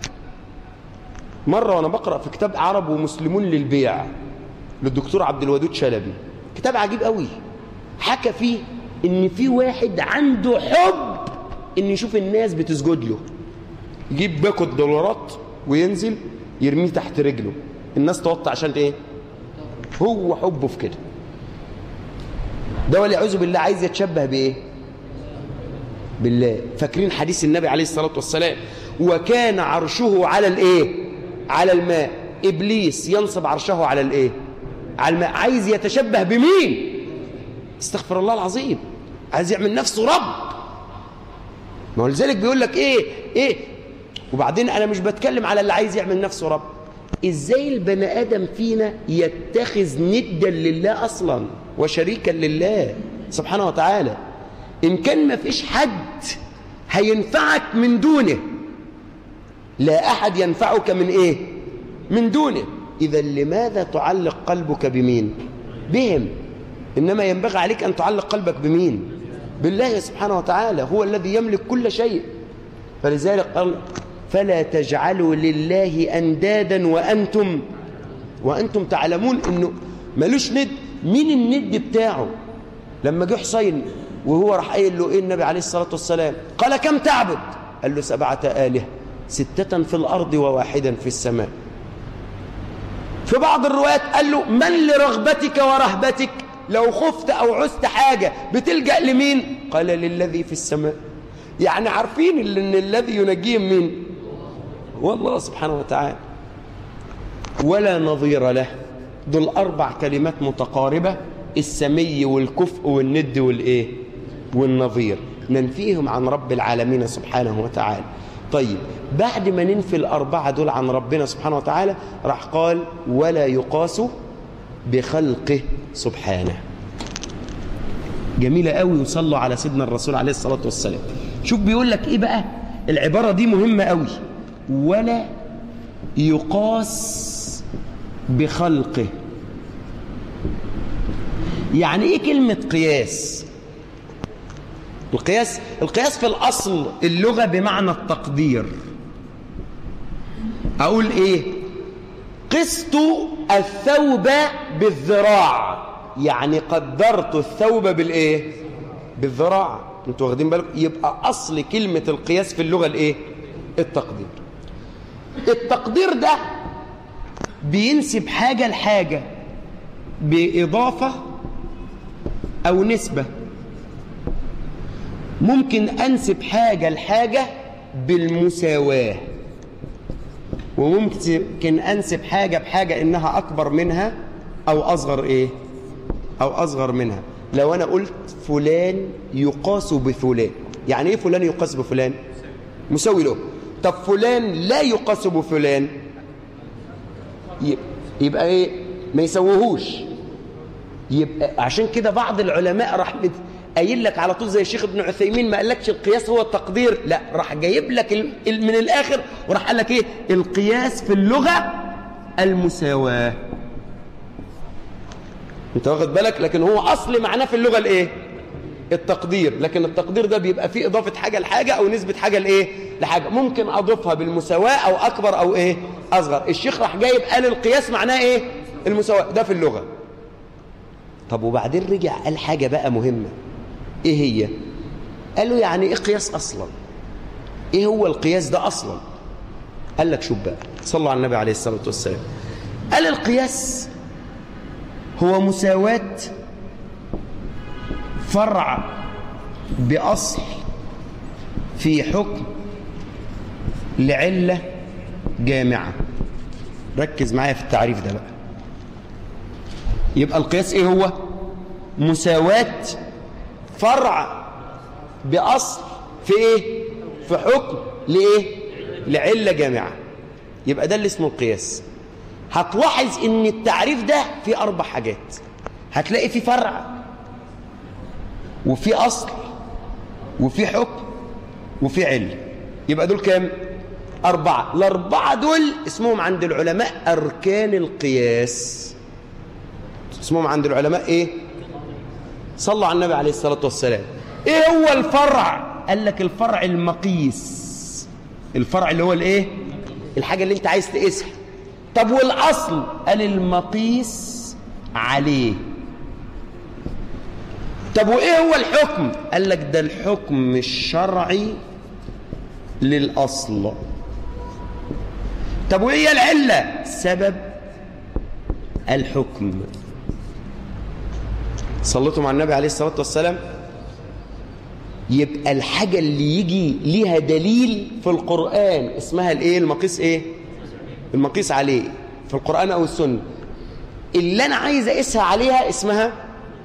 مره وانا بقرا في كتاب عرب ومسلمون للبيع للدكتور عبد الودود شلبي كتاب عجيب قوي حكى فيه ان في واحد عنده حب ان يشوف الناس بتسجد له يجيب باكو الدولارات وينزل يرميه تحت رجله الناس توطي عشان ايه هو حبه في كده ده والعياذ بالله عايز يتشبه بايه بالله فاكرين حديث النبي عليه الصلاه والسلام وكان عرشه على الايه على الماء ابليس ينصب عرشه على الايه على الماء عايز يتشبه بمين استغفر الله العظيم عايز يعمل نفسه رب ما هو لذلك بيقول لك ايه ايه وبعدين انا مش بتكلم على اللي عايز يعمل نفسه رب ازاي البني ادم فينا يتخذ ندا لله اصلا وشريكا لله سبحانه وتعالى ان كان ما فيش حد هينفعك من دونه لا احد ينفعك من ايه من دونه اذا لماذا تعلق قلبك بمين بهم انما ينبغي عليك ان تعلق قلبك بمين بالله سبحانه وتعالى هو الذي يملك كل شيء فلذلك قال فلا تجعلوا لله اندادا وانتم وانتم تعلمون انه ملوش ند مين الند بتاعه لما جه حسين وهو راح قايل له ايه النبي عليه الصلاه والسلام قال كم تعبد قال له سبعه اله سته في الارض وواحدا في السماء في بعض الروايات قال له من لرغبتك ورهبتك لو خفت او عزت حاجه بتلجا لمين قال للذي في السماء يعني عارفين ان الذي ينجيهم مين هو الله سبحانه وتعالى ولا نظير له دول اربع كلمات متقاربه السمي والكفء والند والايه والنظير ننفيهم عن رب العالمين سبحانه وتعالى طيب بعد ما ننفي الأربعة دول عن ربنا سبحانه وتعالى راح قال ولا يقاس بخلقه سبحانه جميلة قوي وصلوا على سيدنا الرسول عليه الصلاة والسلام شوف بيقول لك ايه بقى العبارة دي مهمة قوي ولا يقاس بخلقه يعني ايه كلمة قياس القياس القياس في الأصل اللغة بمعنى التقدير أقول إيه قست الثوب بالذراع يعني قدرت الثوب بالإيه بالذراع انتوا واخدين بالكم يبقى أصل كلمة القياس في اللغة الإيه التقدير التقدير ده بينسب حاجة لحاجة بإضافة أو نسبة ممكن أنسب حاجة لحاجة بالمساواة وممكن أنسب حاجة بحاجة إنها أكبر منها أو أصغر إيه أو أصغر منها لو أنا قلت فلان يقاس بفلان يعني إيه فلان يقاس بفلان مساوي له طب فلان لا يقاس بفلان يبقى إيه ما يسويهوش يبقى عشان كده بعض العلماء راح قايل لك على طول زي الشيخ ابن عثيمين ما قالكش القياس هو التقدير لا راح جايب لك من الاخر وراح قال لك ايه القياس في اللغه المساواه انت واخد بالك لكن هو اصل معناه في اللغه الايه التقدير لكن التقدير ده بيبقى فيه اضافه حاجه لحاجه او نسبه حاجه لايه لحاجه ممكن اضيفها بالمساواه او اكبر او ايه اصغر الشيخ راح جايب قال القياس معناه ايه المساواه ده في اللغه طب وبعدين رجع قال حاجه بقى مهمه ايه هي قالوا يعني ايه قياس اصلا ايه هو القياس ده اصلا قال لك شوف بقى صلوا على النبي عليه الصلاه والسلام قال القياس هو مساواه فرع باصل في حكم لعله جامعه ركز معايا في التعريف ده بقى يبقى القياس ايه هو مساواه فرع بأصل في ايه في حكم لايه لعلة جامعة يبقى ده اللي اسمه القياس هتلاحظ ان التعريف ده فيه اربع حاجات هتلاقي فيه فرع وفي اصل وفي حكم وفي علة يبقى دول كام أربعة الأربعة دول اسمهم عند العلماء أركان القياس اسمهم عند العلماء إيه صلوا على النبي عليه الصلاة والسلام إيه هو الفرع قال لك الفرع المقيس الفرع اللي هو الإيه الحاجة اللي أنت عايز تقيسها طب والأصل قال المقيس عليه طب وإيه هو الحكم قال لك ده الحكم الشرعي للأصل طب وإيه العلة سبب الحكم صليتم على النبي عليه الصلاة والسلام يبقى الحاجة اللي يجي ليها دليل في القرآن اسمها الايه المقيس ايه المقيس عليه في القرآن او السنة اللي انا عايز اقيسها عليها اسمها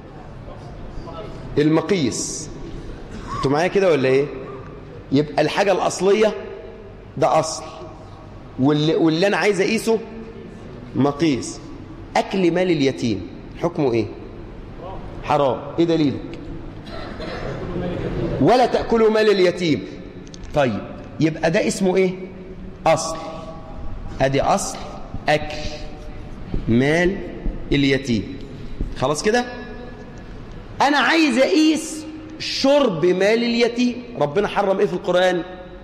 المقيس انتوا معايا كده ولا ايه يبقى الحاجة الأصلية ده أصل واللي, واللي أنا عايز أقيسه مقيس أكل مال اليتيم حكمه إيه حرام إيه دليلك ولا تأكلوا مال اليتيم طيب يبقى ده اسمه إيه أصل أدي أصل أكل مال اليتيم خلاص كده أنا عايز أقيس شرب مال اليتيم ربنا حرم ايه في القرآن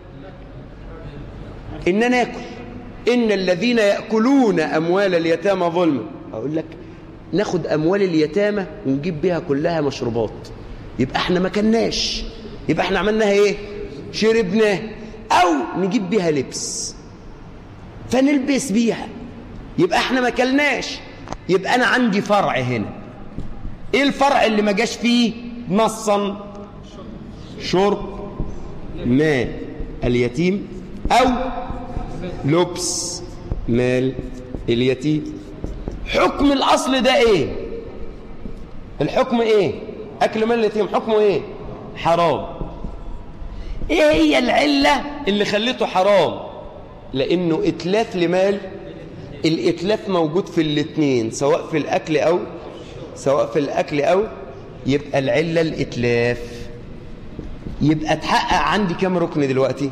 ان انا اكل ان الذين يأكلون اموال اليتامى ظلما اقول لك ناخد اموال اليتامى ونجيب بيها كلها مشروبات يبقى احنا ما كناش يبقى احنا عملناها ايه شربناه او نجيب بيها لبس فنلبس بيها يبقى احنا ما كلناش يبقى انا عندي فرع هنا ايه الفرع اللي ما جاش فيه نصا شرب مال اليتيم أو لبس مال اليتيم حكم الأصل ده إيه الحكم إيه أكل مال اليتيم حكمه إيه حرام إيه هي العلة اللي خلته حرام لأنه إتلاف لمال الإتلاف موجود في الاثنين سواء في الأكل أو سواء في الأكل أو يبقى العلة الإتلاف يبقى تحقق عندي كم ركن دلوقتي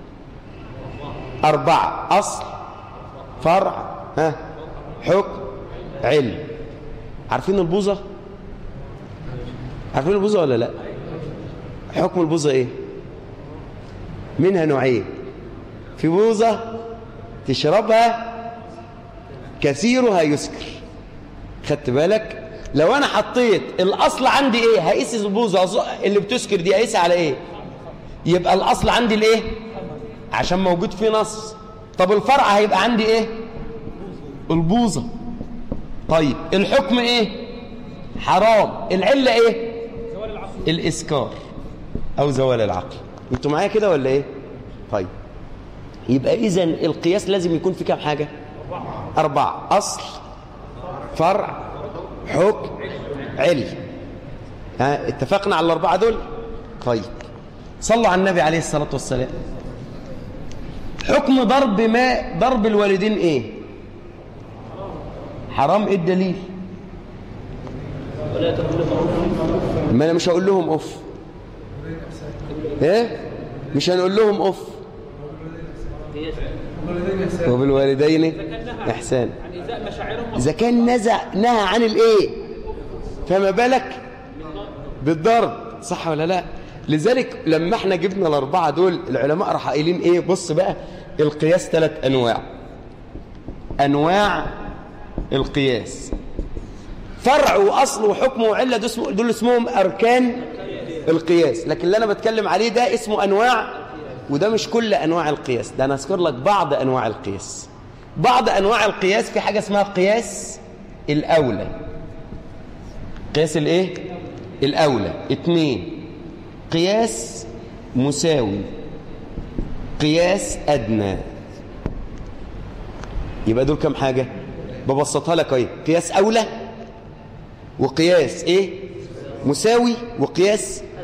أربعة أصل فرع ها حكم علم عارفين البوظة عارفين البوظة ولا لا حكم البوظة ايه منها نوعين في بوظة تشربها كثيرها يسكر خدت بالك لو انا حطيت الاصل عندي ايه هقيس البوظه اللي بتسكر دي هقيسها على ايه يبقى الاصل عندي الايه عشان موجود فيه نص طب الفرع هيبقى عندي ايه البوظه طيب الحكم ايه حرام العله ايه الاسكار او زوال العقل انتوا معايا كده ولا ايه طيب يبقى اذا القياس لازم يكون في كام حاجه اربعه اصل فرع حكم علم ها اتفقنا على الأربعة دول طيب صلوا على النبي عليه الصلاة والسلام حكم ضرب ما ضرب الوالدين ايه حرام ايه الدليل ما انا مش هقول لهم اف ايه مش هنقول لهم اف وبالوالدين احسان إذا كان نزع نهى عن الإيه فما بالك بالضرب صح ولا لا لذلك لما احنا جبنا الأربعة دول العلماء راح قايلين إيه بص بقى القياس ثلاث أنواع أنواع القياس فرع وأصل وحكم وعلة دول اسمهم أركان القياس لكن اللي أنا بتكلم عليه ده اسمه أنواع وده مش كل أنواع القياس ده أنا أذكر لك بعض أنواع القياس بعض أنواع القياس في حاجة اسمها قياس الأولى قياس الإيه؟ الأولى اتنين قياس مساوي قياس أدنى يبقى دول كم حاجة ببسطها لك اهي قياس أولى وقياس إيه مساوي وقياس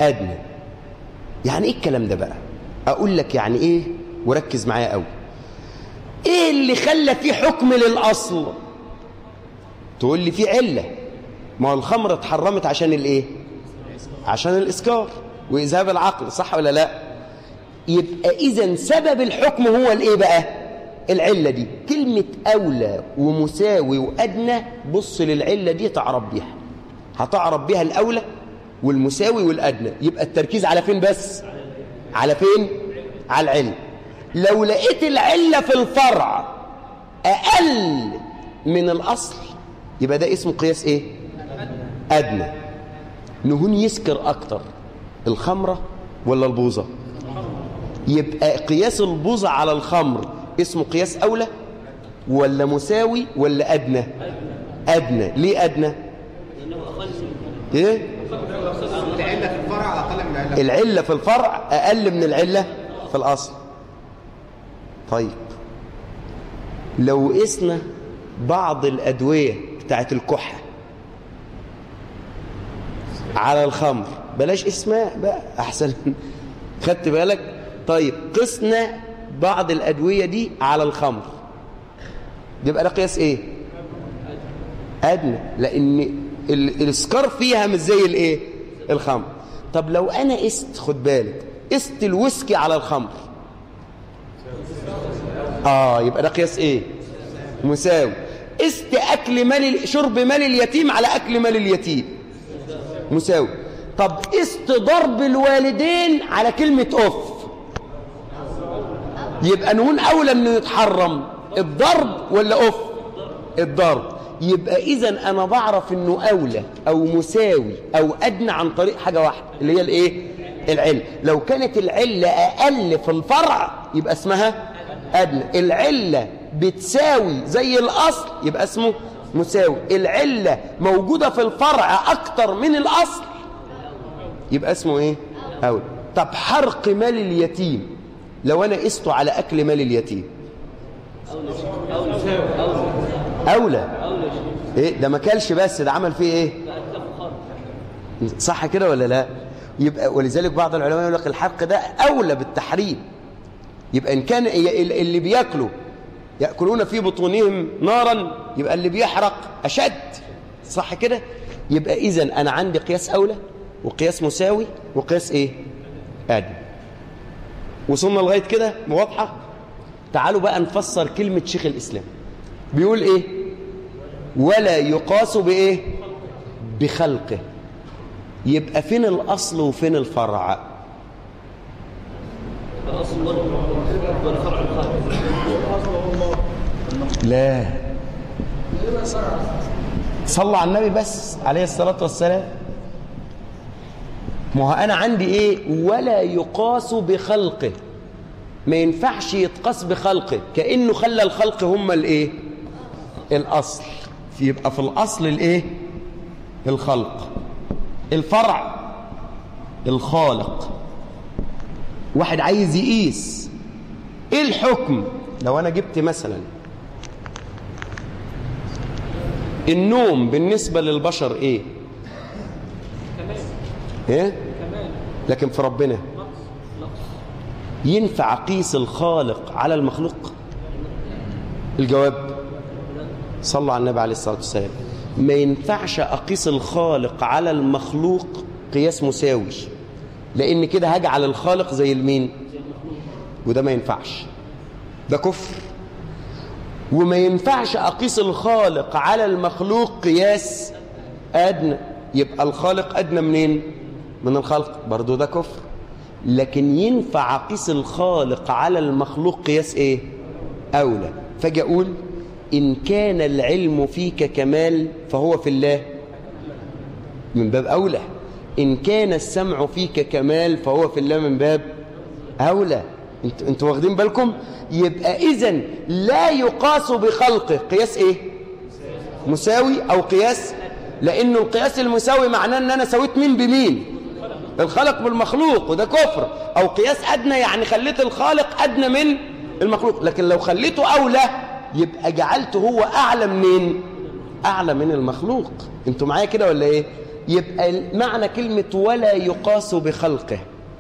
أدنى يعني إيه الكلام ده بقى أقول لك يعني إيه وركز معايا قوي إيه اللي خلى فيه حكم للأصل تقول لي فيه علة ما هو الخمرة اتحرمت عشان الإيه عشان الإسكار وإذهاب العقل صح ولا لا يبقى إذا سبب الحكم هو الإيه بقى العلة دي كلمة أولى ومساوي وأدنى بص للعلة دي تعرف بيها هتعرف بيها الأولى والمساوي والأدنى يبقى التركيز على فين بس على فين على العلة لو لقيت العلة في الفرع أقل من الأصل يبقى ده اسمه قياس إيه أدنى نهون يسكر أكتر الخمرة ولا البوظة يبقى قياس البوظة على الخمر اسمه قياس أولى ولا مساوي ولا أدنى أدنى ليه أدنى إيه العله في الفرع اقل من العله العلة في الفرع أقل من العلة في الأصل طيب لو قسنا بعض الأدوية بتاعت الكحة على الخمر بلاش اسماء بقى أحسن خدت بالك طيب قسنا بعض الأدوية دي على الخمر يبقى ده قياس إيه أدنى لأن ال- السكر فيها مش زي الإيه الخمر طب لو أنا قست خد بالك قست الويسكي على الخمر آه يبقى ده قياس إيه مساوي قست أكل مال ال- شرب مال اليتيم على أكل مال اليتيم مساوي طب قست ضرب الوالدين على كلمة أف يبقى نقول أولى من يتحرم الضرب ولا أف الضرب يبقى إذا أنا بعرف إنه أولى أو مساوي أو أدنى عن طريق حاجة واحدة اللي هي الإيه العلة لو كانت العلة أقل في الفرع يبقى اسمها أدنى العلة بتساوي زي الأصل يبقى اسمه مساوي العلة موجودة في الفرع أكتر من الأصل يبقى اسمه إيه أولى طب حرق مال اليتيم لو أنا قسته على أكل مال اليتيم أولى إيه ده ما كلش بس ده عمل فيه إيه صح كده ولا لا يبقى ولذلك بعض العلماء يقول لك الحرق ده أولى بالتحريم يبقى إن كان اللي بياكلوا يأكلون في بطونهم نارا يبقى اللي بيحرق أشد صح كده يبقى إذن أنا عندي قياس أولى وقياس مساوي وقياس إيه آدم وصلنا لغاية كده واضحة تعالوا بقى نفسر كلمة شيخ الإسلام بيقول إيه ولا يقاس بإيه بخلقه يبقى فين الأصل وفين الفرع الأصل والفرع الخارج لا صلى على النبي بس عليه الصلاة والسلام ما هو أنا عندي إيه ولا يقاس بخلقه ما ينفعش يتقاس بخلقه كأنه خلى الخلق هم الإيه الأصل يبقى في الأصل الإيه الخلق الفرع الخالق واحد عايز يقيس ايه الحكم لو انا جبت مثلا النوم بالنسبة للبشر ايه ايه لكن في ربنا ينفع قيس الخالق على المخلوق الجواب صلى على النبي عليه الصلاة والسلام ما ينفعش أقيس الخالق على المخلوق قياس مساوي لأن كده هجعل الخالق زي المين وده ما ينفعش ده كفر وما ينفعش أقيس الخالق على المخلوق قياس أدنى يبقى الخالق أدنى منين من الخلق برضو ده كفر لكن ينفع أقيس الخالق على المخلوق قياس إيه أولى فاجي أقول إن كان العلم فيك كمال فهو في الله من باب أولى إن كان السمع فيك كمال فهو في الله من باب أولى انتوا انتوا واخدين بالكم يبقى إذا لا يقاس بخلقه قياس إيه مساوي أو قياس لأنه القياس المساوي معناه أن أنا سويت مين بمين الخلق بالمخلوق وده كفر أو قياس أدنى يعني خليت الخالق أدنى من المخلوق لكن لو خليته أولى يبقى جعلته هو أعلى منين أعلى من المخلوق انتوا معايا كده ولا إيه يبقى معنى كلمة ولا يقاس بخلقه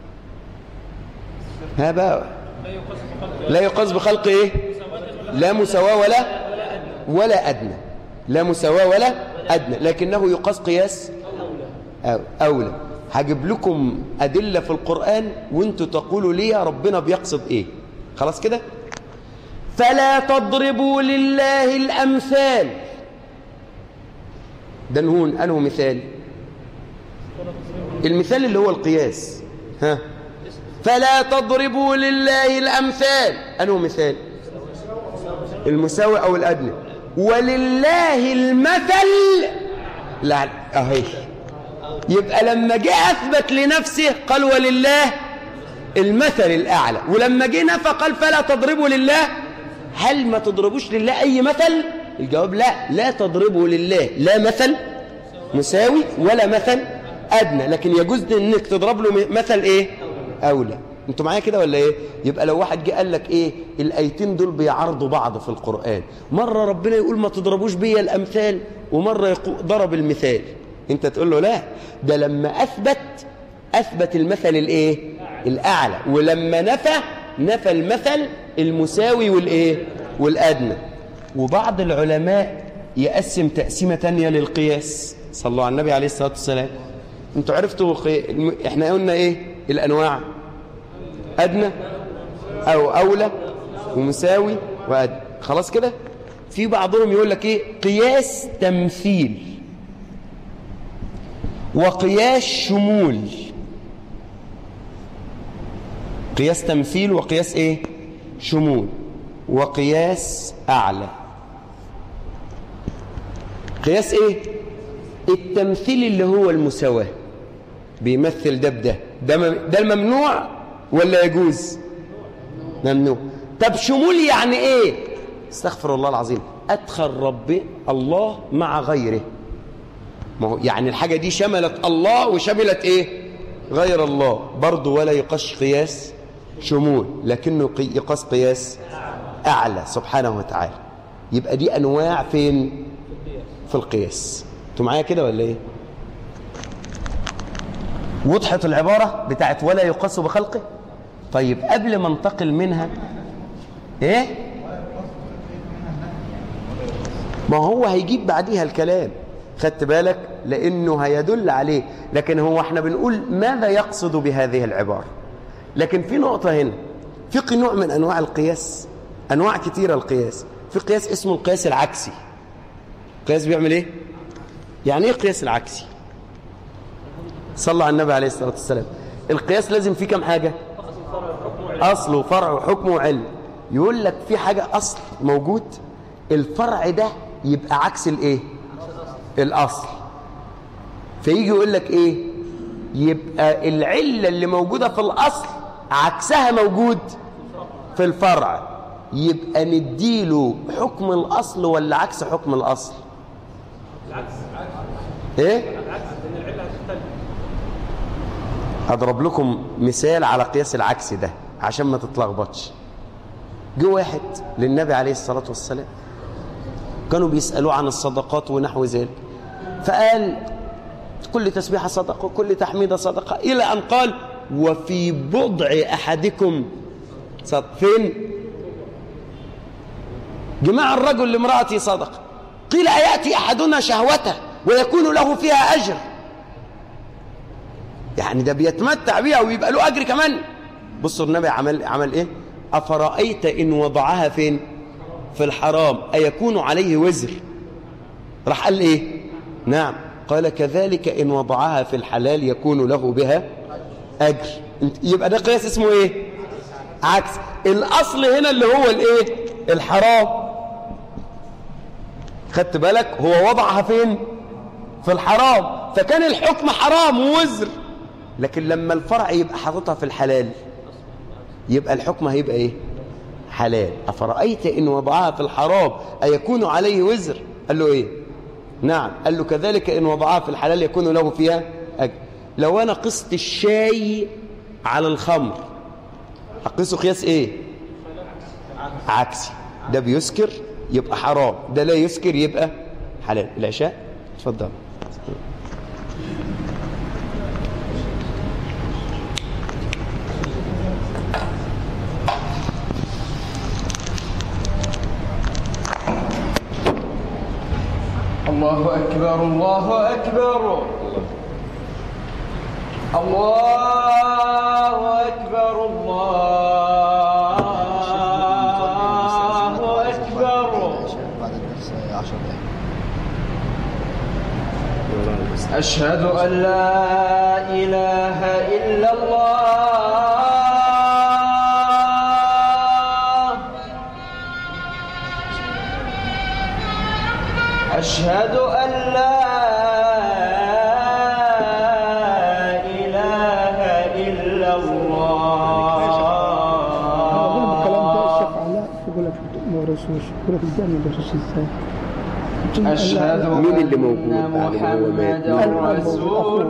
ها بقى لا يقاس بخلقه ايه لا مساواة ولا ولا أدنى لا مساواة ولا أدنى لكنه يقاس قياس أو أولى هجيب لكم أدلة في القرآن وانتوا تقولوا لي ربنا بيقصد ايه خلاص كده فلا تضربوا لله الأمثال ده نهون أنه مثال المثال اللي هو القياس ها فلا تضربوا لله الأمثال أنه مثال المساوي أو الأدنى ولله المثل لا أهي يبقى لما جاء أثبت لنفسه قال ولله المثل الأعلى ولما جه نفى قال فلا تضربوا لله هل ما تضربوش لله أي مثل الجواب لا لا تضربوا لله لا مثل مساوي ولا مثل أدنى لكن يجوز انك تضرب له مثل ايه أولى انتوا معايا كده ولا ايه يبقى لو واحد جه قال لك ايه الايتين دول بيعارضوا بعض في القرآن مرة ربنا يقول ما تضربوش بيا الأمثال ومرة يقول ضرب المثال انت تقول له لا ده لما أثبت أثبت المثل الايه الأعلى ولما نفى نفى المثل المساوي والايه والأدنى وبعض العلماء يقسم تقسيمة تانية للقياس صلوا على النبي عليه الصلاة والسلام انتوا عرفتوا خي... احنا قلنا ايه الانواع ادنى او اولى ومساوي وادنى خلاص كده في بعضهم يقول لك ايه قياس تمثيل وقياس شمول قياس تمثيل وقياس ايه شمول وقياس اعلى قياس ايه التمثيل اللي هو المساواة بيمثل ده بده ده, ده الممنوع ولا يجوز ممنوع طب شمول يعني ايه استغفر الله العظيم ادخل ربي الله مع غيره ما هو يعني الحاجة دي شملت الله وشملت ايه غير الله برضه ولا يقاس قياس شمول لكنه يقاس قياس اعلى سبحانه وتعالى يبقى دي انواع فين في القياس انتوا معايا كده ولا ايه وضحت العبارة بتاعت ولا يقاس بخلقه طيب قبل ما انتقل منها ايه ما هو هيجيب بعديها الكلام خدت بالك لانه هيدل عليه لكن هو احنا بنقول ماذا يقصد بهذه العبارة لكن في نقطة هنا في نوع من انواع القياس انواع كتيرة القياس في قياس اسمه القياس العكسي القياس بيعمل ايه يعني ايه قياس العكسي صلى على النبي عليه الصلاة والسلام القياس لازم فيه كم حاجة أصل وفرع وحكم وعلم يقول لك في حاجة أصل موجود الفرع ده يبقى عكس الايه الأصل فيجي يقول لك ايه يبقى العلة اللي موجودة في الأصل عكسها موجود في الفرع يبقى نديله حكم الأصل ولا عكس حكم الأصل ايه هضرب لكم مثال على قياس العكس ده عشان ما تتلخبطش جه واحد للنبي عليه الصلاة والسلام كانوا بيسألوه عن الصدقات ونحو ذلك فقال كل تسبيحة صدقة وكل تحميدة صدقة إلى أن قال وفي بضع أحدكم صدق فين جماع الرجل لامرأته صدقة قيل أيأتي أحدنا شهوته ويكون له فيها أجر يعني ده بيتمتع بيها ويبقى له أجر كمان بصوا النبي عمل, عمل إيه أفرأيت إن وضعها فين في الحرام أيكون عليه وزر راح قال إيه نعم قال كذلك إن وضعها في الحلال يكون له بها أجر يبقى ده قياس اسمه إيه عكس الأصل هنا اللي هو الإيه الحرام خدت بالك هو وضعها فين في الحرام فكان الحكم حرام ووزر لكن لما الفرع يبقى حاططها في الحلال يبقى الحكم هيبقى ايه حلال أفرأيت إن وضعها في الحرام أيكون عليه وزر قال له ايه نعم قال له كذلك إن وضعها في الحلال يكون له فيها أجر لو أنا قست الشاي على الخمر أقيسه قياس ايه عكسي ده بيسكر يبقى حرام ده لا يسكر يبقى حلال العشاء اتفضل الله أكبر الله أكبر الله أكبر الله أكبر بعد الدرس 10 دقائق أشهد أن لا إله إلا الله أشهد أن لا إله إلا أقول الكلام ده الشيخ الله علاء يقول لك ما رسوش يقول لك الجامع ما رسوش ازاي أشهد مين اللي موجود أن بعد ما هو مات؟ محمدا مين اللي رسول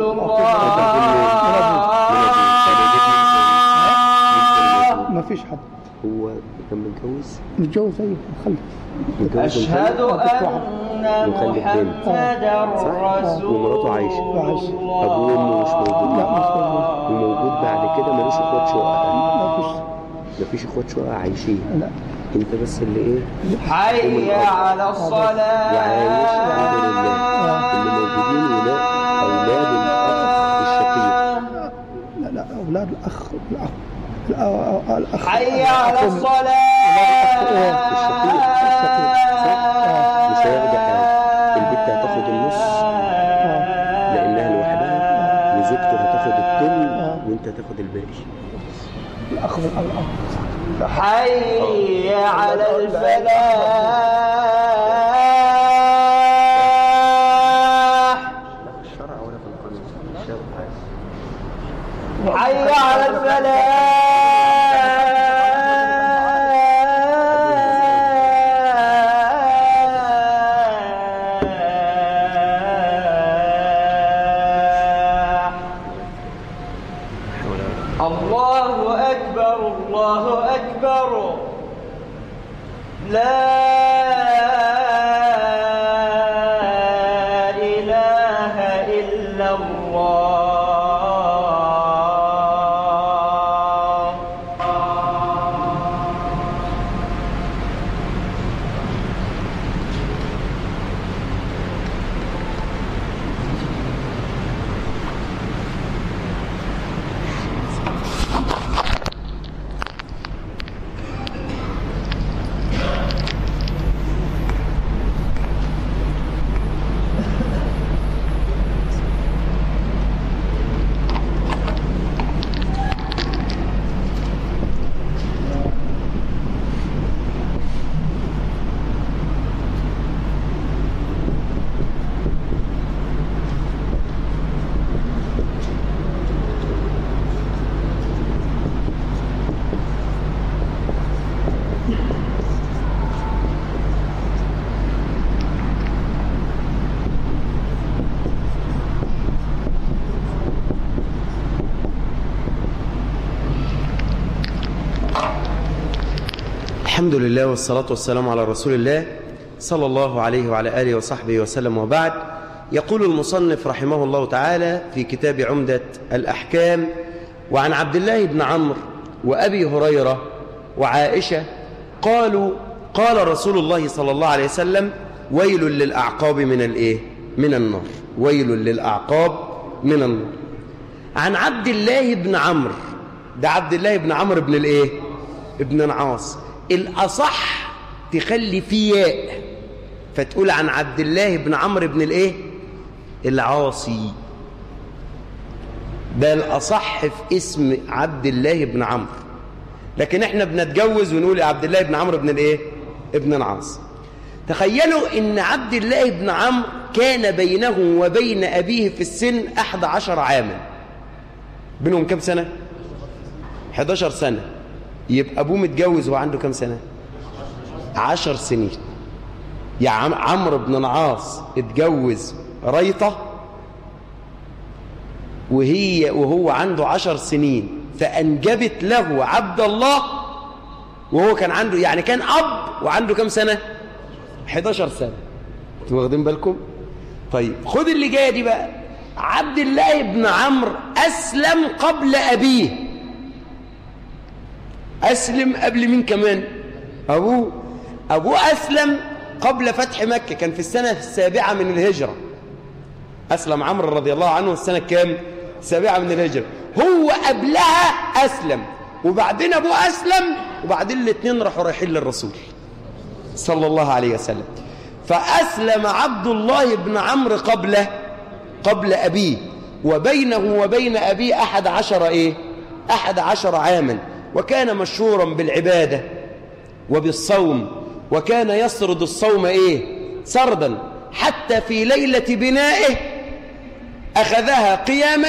الله ما فيش حد هو كان متجوز متجوز ايوه مخلف متجوز أشهد أن محمدا رسول ومراته عايشة. عايشة. الله أبوه وأمه مش موجودين. لا مش موجود وموجود بعد كده ملوش اخوات شقق ما فيش مفيش اخوات شقق عايشين لا انت بس اللي ايه حي على الصلاة وعايش الحمد لله اللي موجودين ولا اولاد الاخ الشقيق لا لا اولاد الاخ الاخ الأ- الاخ حي على أخ- الصلاة مش هيرجع البنت هتاخد النص لانها لوحدها وزوجته هتاخد التمن وانت هتاخد الباقي الاخ الاخ حي على الفلاح الشرع ولا في القانون الشرع حي على الفلاح الله أكبر الله أكبر لا إله إلا الله الحمد لله والصلاة والسلام على رسول الله صلى الله عليه وعلى آله وصحبه وسلم وبعد يقول المصنف رحمه الله تعالى في كتاب عمدة الأحكام وعن عبد الله بن عمرو وأبي هريرة وعائشة قالوا قال رسول الله صلى الله عليه وسلم ويل للأعقاب من الإيه؟ من النار ويل للأعقاب من النار عن عبد الله بن عمرو ده عبد الله بن عمرو بن الايه ابن العاص الاصح تخلي فيه ياء فتقول عن عبد الله بن عمرو بن الايه العاصي ده الاصح في اسم عبد الله بن عمرو لكن احنا بنتجوز ونقول يا عبد الله بن عمرو بن الايه ابن العاص تخيلوا ان عبد الله بن عمرو كان بينه وبين ابيه في السن احد عشر عاما بينهم كم سنة 11 سنة يبقى ابوه متجوز وهو عنده كم سنة عشر سنين يا عم عمرو بن العاص اتجوز ريطة وهي وهو عنده عشر سنين فأنجبت له عبد الله وهو كان عنده يعني كان أب وعنده كم سنة 11 سنة انتوا واخدين بالكم طيب خد اللي جايه دي بقى عبد الله بن عمرو أسلم قبل أبيه أسلم قبل مين كمان أبوه أبوه أسلم قبل فتح مكة كان في السنة السابعة من الهجرة أسلم عمرو رضي الله عنه السنة كام السابعة من الهجرة هو قبلها أسلم وبعدين أبوه أسلم وبعدين الاثنين راحوا رايحين للرسول صلى الله عليه وسلم فأسلم عبد الله بن عمرو قبله قبل أبيه وبينه وبين أبيه أحد عشر إيه أحد عشر عاما وكان مشهورا بالعبادة وبالصوم وكان يسرد الصوم إيه سردا حتى في ليلة بنائه أخذها قياما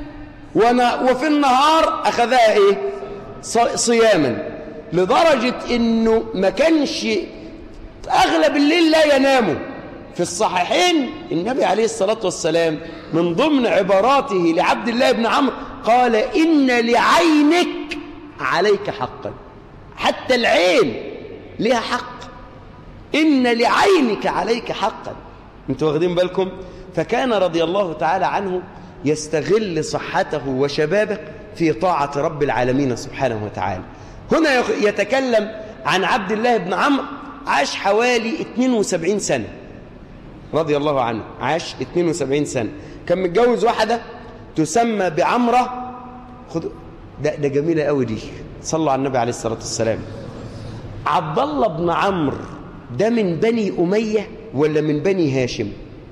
وفي النهار أخذها إيه صياما لدرجة أنه ما كانش أغلب الليل لا ينام في الصحيحين النبي عليه الصلاة والسلام من ضمن عباراته لعبد الله بن عمرو قال إن لعينك عليك حقا حتى العين لها حق إن لعينك عليك حقا انتوا واخدين بالكم فكان رضي الله تعالى عنه يستغل صحته وشبابه في طاعة رب العالمين سبحانه وتعالى هنا يتكلم عن عبد الله بن عمرو عاش حوالي 72 سنة رضي الله عنه عاش 72 سنة كان متجوز واحدة تسمى بعمرة خد ده, ده جميلة قوي دي صلوا على النبي عليه الصلاة والسلام عبد الله بن عمرو ده من بني أمية ولا من بني هاشم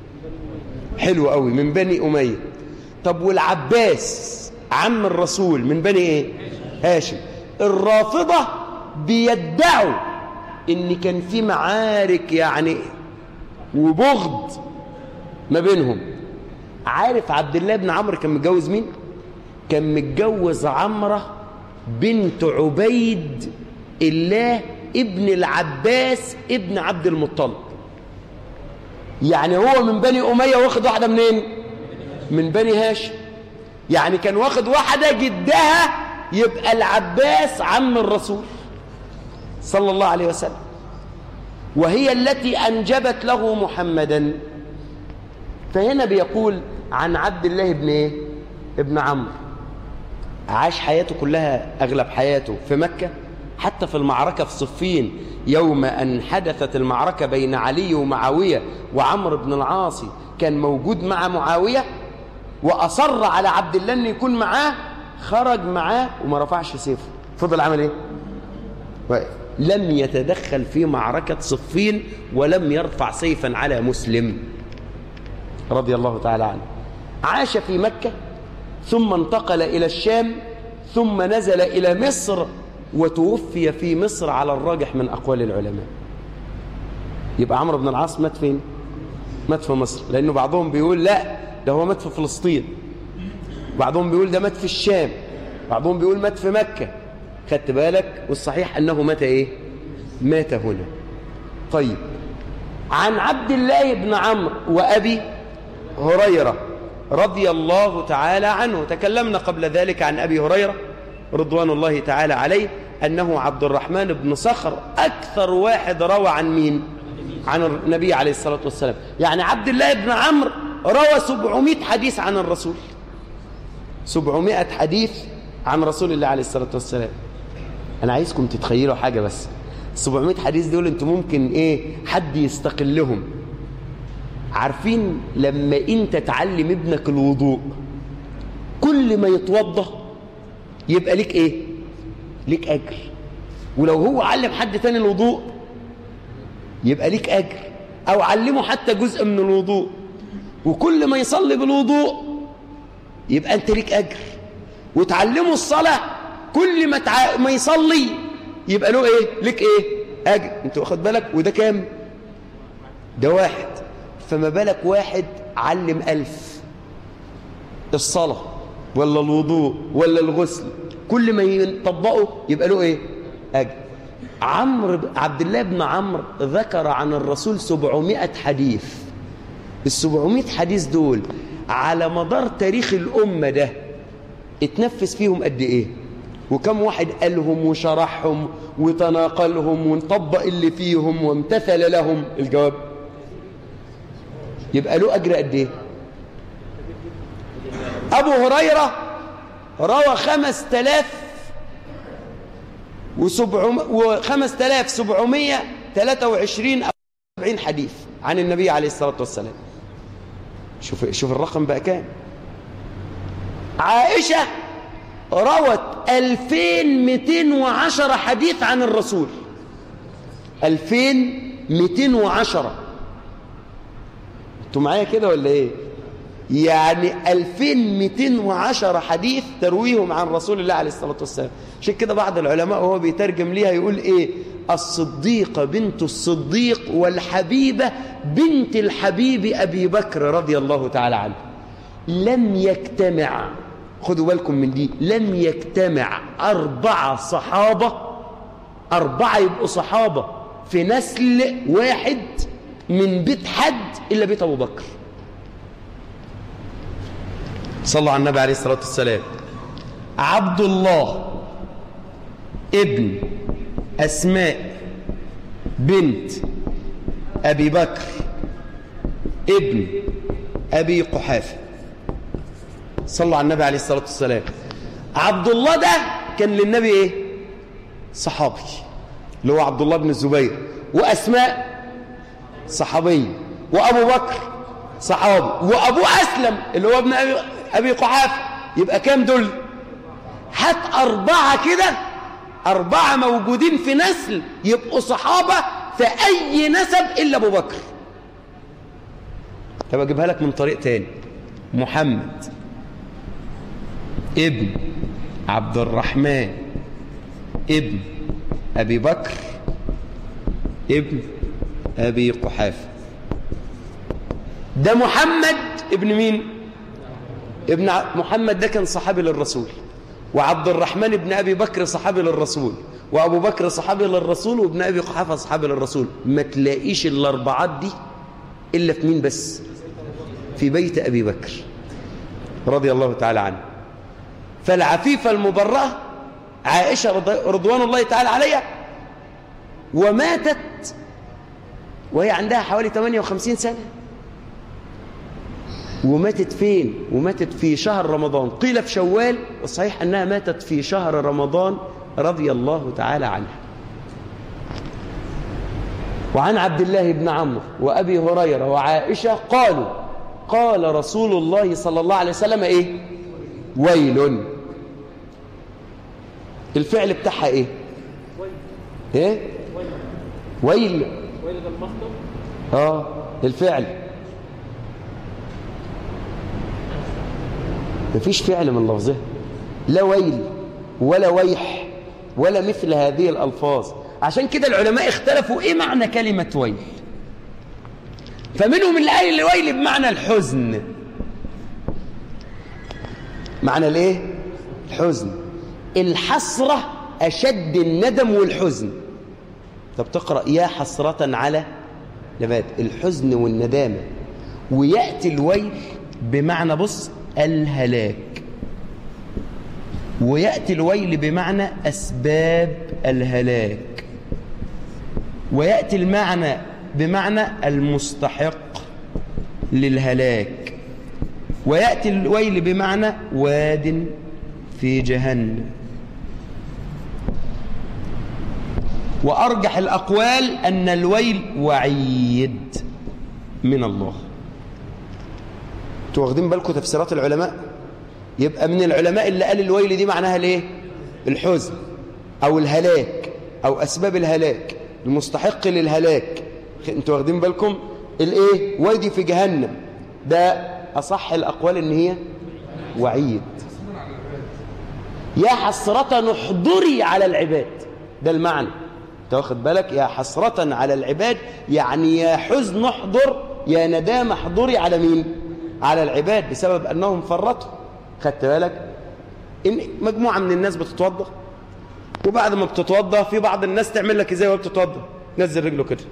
حلو قوي من بني أمية طب والعباس عم الرسول من بني ايه هاشم الرافضة بيدعوا ان كان في معارك يعني وبغض ما بينهم عارف عبد الله بن عمرو كان متجوز مين كان متجوز عمرة بنت عبيد الله ابن العباس ابن عبد المطلب يعني هو من بني أمية واخد واحدة منين من بني هاشم يعني كان واخد واحدة جدها يبقى العباس عم الرسول صلى الله عليه وسلم وهي التي أنجبت له محمدا فهنا بيقول عن عبد الله بن ايه ابن عمرو عاش حياته كلها أغلب حياته في مكة حتى في المعركة في صفين يوم أن حدثت المعركة بين علي ومعاوية وعمرو بن العاص كان موجود مع معاوية وأصر على عبد الله أن يكون معاه خرج معاه وما رفعش سيفه فضل عمل ايه واقف لم يتدخل في معركة صفين ولم يرفع سيفا على مسلم رضي الله تعالى عنه عاش في مكة ثم انتقل إلى الشام ثم نزل إلى مصر وتوفي في مصر على الراجح من أقوال العلماء يبقى عمرو بن العاص مات فين مات في مصر لأنه بعضهم بيقول لا ده هو مات في فلسطين بعضهم بيقول ده مات في الشام بعضهم بيقول مات في مكة خدت بالك والصحيح أنه مات إيه مات هنا طيب عن عبد الله بن عمرو وأبي هريرة رضي الله تعالى عنه تكلمنا قبل ذلك عن أبي هريرة رضوان الله تعالى عليه أنه عبد الرحمن بن صخر أكثر واحد روى عن مين عن النبي عليه الصلاة والسلام يعني عبد الله بن عمرو روى 700 حديث عن الرسول 700 حديث عن رسول الله عليه الصلاة والسلام أنا عايزكم تتخيلوا حاجة بس 700 حديث دول انتم ممكن ايه حد يستقلهم عارفين لما انت تعلم ابنك الوضوء كل ما يتوضى يبقى ليك ايه ليك اجر ولو هو علم حد تاني الوضوء يبقى ليك اجر او علمه حتى جزء من الوضوء وكل ما يصلي بالوضوء يبقى انت ليك اجر وتعلمه الصلاه كل ما تع... ما يصلي يبقى له ايه ليك ايه اجر انت واخد بالك وده كام ده واحد فما بالك واحد علم ألف الصلاة ولا الوضوء ولا الغسل كل ما يطبقه يبقى له ايه اجر عمرو عبد الله بن عمرو ذكر عن الرسول 700 حديث ال 700 حديث دول على مدار تاريخ الأمة ده اتنفس فيهم قد ايه وكم واحد قالهم وشرحهم وتناقلهم ونطبق اللي فيهم وامتثل لهم الجواب يبقى له أجر قد ايه أبو هريرة روى خمس تلاف وخمس تلاف سبعمية تلاتة وعشرين 70 حديث عن النبي عليه الصلاة والسلام شوف شوف الرقم بقى كام عائشة روت 2210 حديث عن الرسول 2210 انتوا معايا كده ولا ايه يعني 2210 حديث ترويهم عن رسول الله عليه الصلاة والسلام عشان كده بعض العلماء وهو بيترجم ليها يقول ايه الصديقة بنت الصديق والحبيبة بنت الحبيب أبي بكر رضي الله تعالى عنه لم يجتمع خدوا بالكم من دي لم يجتمع أربعة صحابة أربعة يبقوا صحابة في نسل واحد من بيت حد إلا بيت أبو بكر صلوا على النبي عليه الصلاة والسلام عبد الله ابن أسماء بنت أبي بكر ابن أبي قحافة صلوا على النبي عليه الصلاة والسلام عبد الله ده كان للنبي إيه صحابي اللي هو عبد الله بن الزبير وأسماء صحابي وأبو بكر صحابي وأبوه أسلم اللي هو ابن أبي, أبي قحافة يبقى كام دول هات أربعة كده أربعة موجودين في نسل يبقوا صحابة في أي نسب إلا أبو بكر طب أجيبها لك من طريق تاني محمد ابن عبد الرحمن ابن أبي بكر ابن أبي قحافة ده محمد ابن مين ابن محمد ده كان صحابي للرسول وعبد الرحمن ابن أبي بكر صحابي للرسول وأبو بكر صحابي للرسول وابن أبي قحافة صحابي للرسول ما تلاقيش الأربعات دي إلا في مين بس في بيت أبي بكر رضي الله تعالى عنه فالعفيفة المبرأة عائشة رضوان الله تعالى عليها وماتت وهي عندها حوالي 58 سنة وماتت فين وماتت في شهر رمضان قيل في شوال والصحيح أنها ماتت في شهر رمضان رضي الله تعالى عنها وعن عبد الله بن عمرو وأبي هريرة وعائشة قالوا قال رسول الله صلى الله عليه وسلم إيه ويل الفعل بتاعها إيه إيه ويل ويل ده المصدر اه الفعل مفيش فعل من لفظها لا ويل ولا ويح ولا مثل هذه الألفاظ عشان كده العلماء اختلفوا ايه معنى كلمة ويل فمنهم اللي قال الويل بمعنى الحزن معنى الايه الحزن الحسرة أشد الندم والحزن طب تقرأ يا حسرة على نبات الحزن والندامة ويأتي الويل بمعنى بص الهلاك ويأتي الويل بمعنى أسباب الهلاك ويأتي المعنى بمعنى المستحق للهلاك ويأتي الويل بمعنى واد في جهنم وأرجح الأقوال أن الويل وعيد من الله انتوا واخدين بالكم تفسيرات العلماء يبقى من العلماء اللي قال الويل دي معناها الايه الحزن او الهلاك او اسباب الهلاك المستحق للهلاك انتوا واخدين بالكم الايه وادي في جهنم ده اصح الاقوال ان هي وعيد يا حسرة نحضري على العباد ده المعنى انت واخد بالك يا حسرة على العباد يعني يا حزن احضر يا ندام احضري على مين على العباد بسبب أنهم فرطوا خدت بالك إن مجموعة من الناس بتتوضى وبعد ما بتتوضى في بعض الناس تعمل لك ازاي وهي بتتوضى نزل رجله كده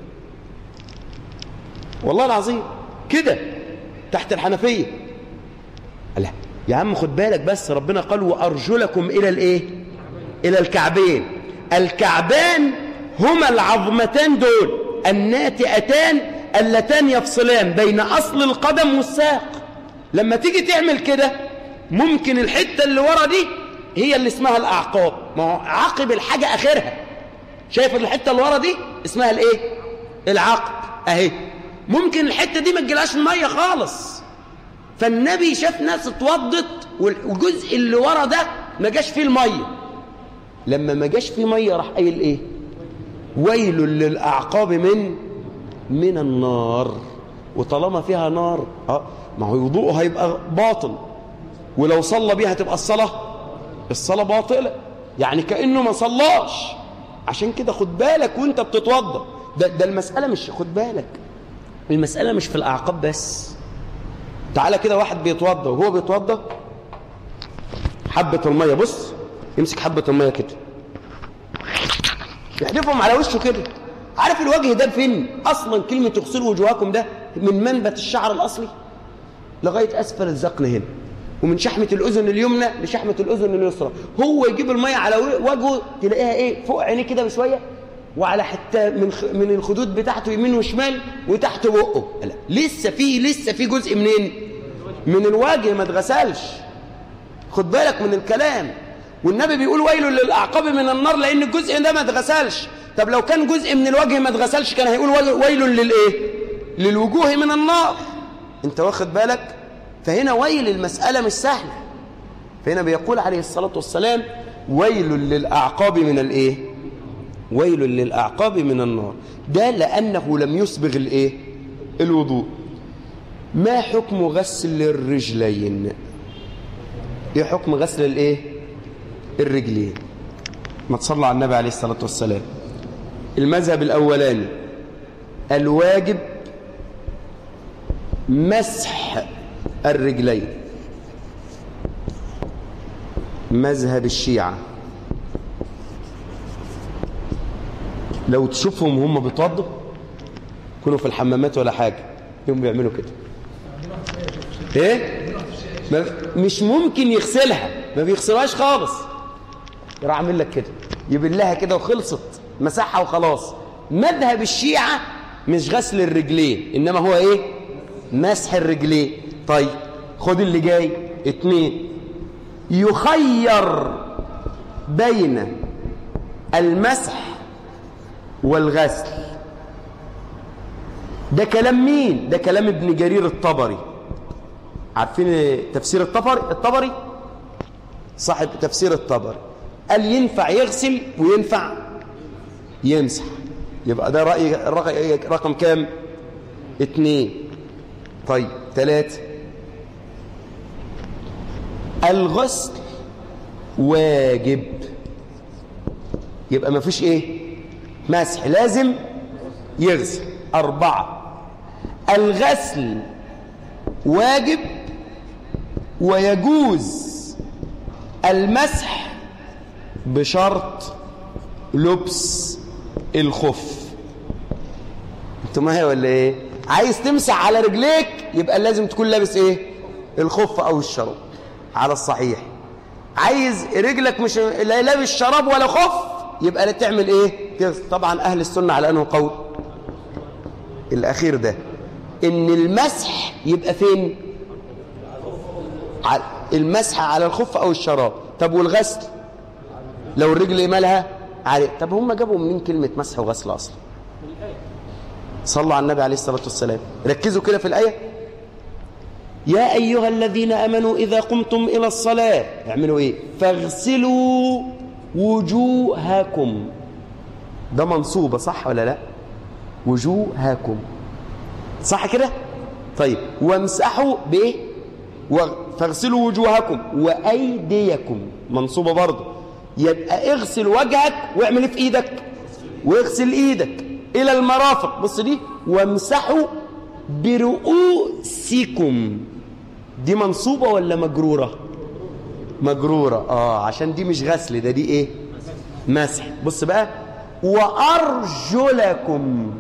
والله العظيم كده تحت الحنفية لا يا عم خد بالك بس ربنا قال وأرجلكم إلى الإيه إلى الكعبين الكعبان هما العظمتان دول الناتئتان اللتان يفصلان بين أصل القدم والساق لما تيجي تعمل كده ممكن الحتة اللي ورا دي هي اللي اسمها الأعقاب ما هو عقب الحاجة آخرها شايف الحتة اللي ورا دي اسمها الايه العقب اهي ممكن الحته دي ما تجيلهاش الميه خالص فالنبي شاف ناس اتوضت والجزء اللي ورا ده ما جاش فيه الميه لما ما جاش فيه ميه راح قايل ايه ويل للاعقاب من من النار وطالما فيها نار اه ما هو وضوءه هيبقى باطل ولو صلى بيها تبقى الصلاه الصلاه باطله يعني كانه ما صلاش عشان كده خد بالك وانت بتتوضا ده, ده المساله مش خد بالك المساله مش في الاعقاب بس تعالى كده واحد بيتوضا وهو بيتوضا حبه الميه بص يمسك حبه الميه كده يحدفهم على وشه كده عارف الوجه ده فين اصلا كلمه اغسلوا وجوهكم ده من منبت الشعر الاصلي لغايه اسفل الذقن هنا ومن شحمه الاذن اليمنى لشحمه الاذن اليسرى هو يجيب الميه على وجهه تلاقيها ايه فوق عينيه كده بشويه وعلى حتى من خ... من الخدود بتاعته يمين وشمال وتحت بقه لا لسه في لسه في جزء منين من الوجه ما اتغسلش خد بالك من الكلام والنبي بيقول ويل للاعقاب من النار لان الجزء ده ما اتغسلش طب لو كان جزء من الوجه ما اتغسلش كان هيقول ويل للايه للوجوه من النار انت واخد بالك فهنا ويل المسألة مش سهلة فهنا بيقول عليه الصلاة والسلام ويل للأعقاب من الإيه ويل للأعقاب من النار ده لأنه لم يسبغ الإيه الوضوء ما حكم غسل الرجلين ايه حكم غسل الايه الرجلين ما تصلى على النبي عليه الصلاة والسلام المذهب الأولاني الواجب مسح الرجلين مذهب الشيعة لو تشوفهم هم بيتوضوا يكونوا في الحمامات ولا حاجة يوم بيعملوا كده ايه ما مش ممكن يغسلها ما بيغسلهاش خالص يروح عامل لك كده يبلها كده وخلصت مسحها وخلاص مذهب الشيعة مش غسل الرجلين انما هو ايه مسح الرجلين طيب خد اللي جاي اتنين يخير بين المسح والغسل ده كلام مين ده كلام ابن جرير الطبري عارفين تفسير الطبري الطبري صاحب تفسير الطبري قال ينفع يغسل وينفع يمسح يبقى ده رأي رقم كام اتنين طيب ثلاثة الغسل واجب يبقى ما فيش ايه مسح لازم يغسل أربعة الغسل واجب ويجوز المسح بشرط لبس الخف انتوا معايا ولا ايه عايز تمسح على رجليك يبقى لازم تكون لابس ايه الخف او الشراب على الصحيح عايز رجلك مش لا لابس شراب ولا خف يبقى لا تعمل ايه كده طبعا اهل السنه على انه قول الاخير ده ان المسح يبقى فين المسح على الخف او الشراب طب والغسل لو الرجل مالها عليه طب هم جابوا منين كلمه مسح وغسل اصلا صلوا على النبي عليه الصلاه والسلام ركزوا كده في الايه يا ايها الذين امنوا اذا قمتم الى الصلاه اعملوا ايه فاغسلوا وجوهكم ده منصوبه صح ولا لا وجوهكم صح كده طيب وامسحوا بايه فاغسلوا وجوهكم وايديكم منصوبه برضه يبقى اغسل وجهك واعمل في ايدك واغسل ايدك الى المرافق بص دي وامسحوا برؤوسكم دي منصوبه ولا مجروره مجروره اه عشان دي مش غسل ده دي ايه مسح بص بقى وارجلكم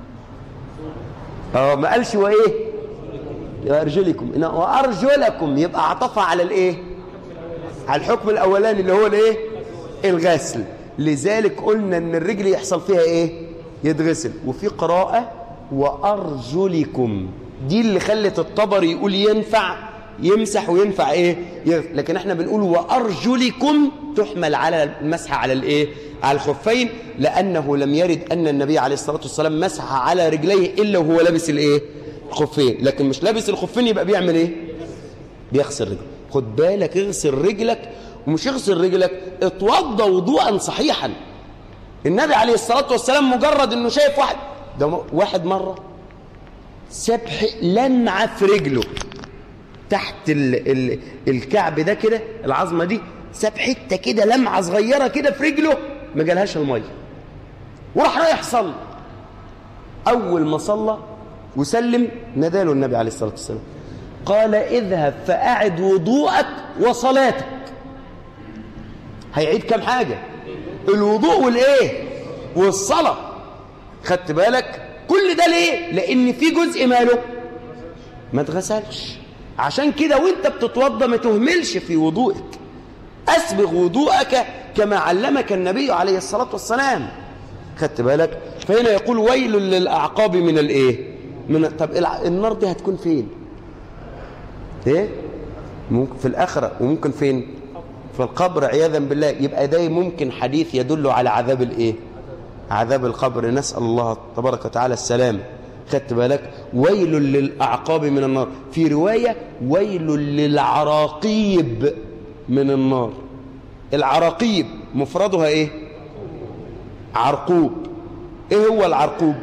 اه ما قالش وايه وارجلكم وارجلكم يبقى عطفها على الايه على الحكم الاولاني اللي هو الايه الغسل لذلك قلنا ان الرجل يحصل فيها ايه يتغسل وفي قراءه وارجلكم دي اللي خلت الطبري يقول ينفع يمسح وينفع ايه يغ- لكن احنا بنقول وارجلكم تحمل على المسح على الايه على الخفين لانه لم يرد ان النبي عليه الصلاه والسلام مسح على رجليه الا وهو لابس الايه الخفين لكن مش لابس الخفين يبقى بيعمل ايه بيغسل رجله خد بالك اغسل رجلك ومش اغسل رجلك اتوضى وضوءا صحيحا النبي عليه الصلاه والسلام مجرد انه شايف واحد ده م- واحد مره سبح لمعه في رجله تحت ال ال الكعب ده كده العظمه دي ساب حته كده لمعه صغيره كده في رجله ما جالهاش الميه وراح رايح صلى اول ما صلى وسلم ناداله النبي عليه الصلاه والسلام قال اذهب فاعد وضوءك وصلاتك هيعيد كام حاجه الوضوء والايه والصلاه خدت بالك كل ده ليه لان في جزء ماله ما اتغسلش عشان كده وانت بتتوضى ما تهملش في وضوءك اسبغ وضوءك كما علمك النبي عليه الصلاه والسلام خدت بالك فهنا يقول ويل للاعقاب من الايه من طب الع- النار دي هتكون فين ايه ممكن في الاخره وممكن فين في القبر عياذا بالله يبقى ده ممكن حديث يدل على عذاب الايه عذاب القبر نسال الله تبارك وتعالى السلام خدت بالك ويل للاعقاب من النار في روايه ويل للعراقيب من النار العراقيب مفردها ايه عرقوب ايه هو العرقوب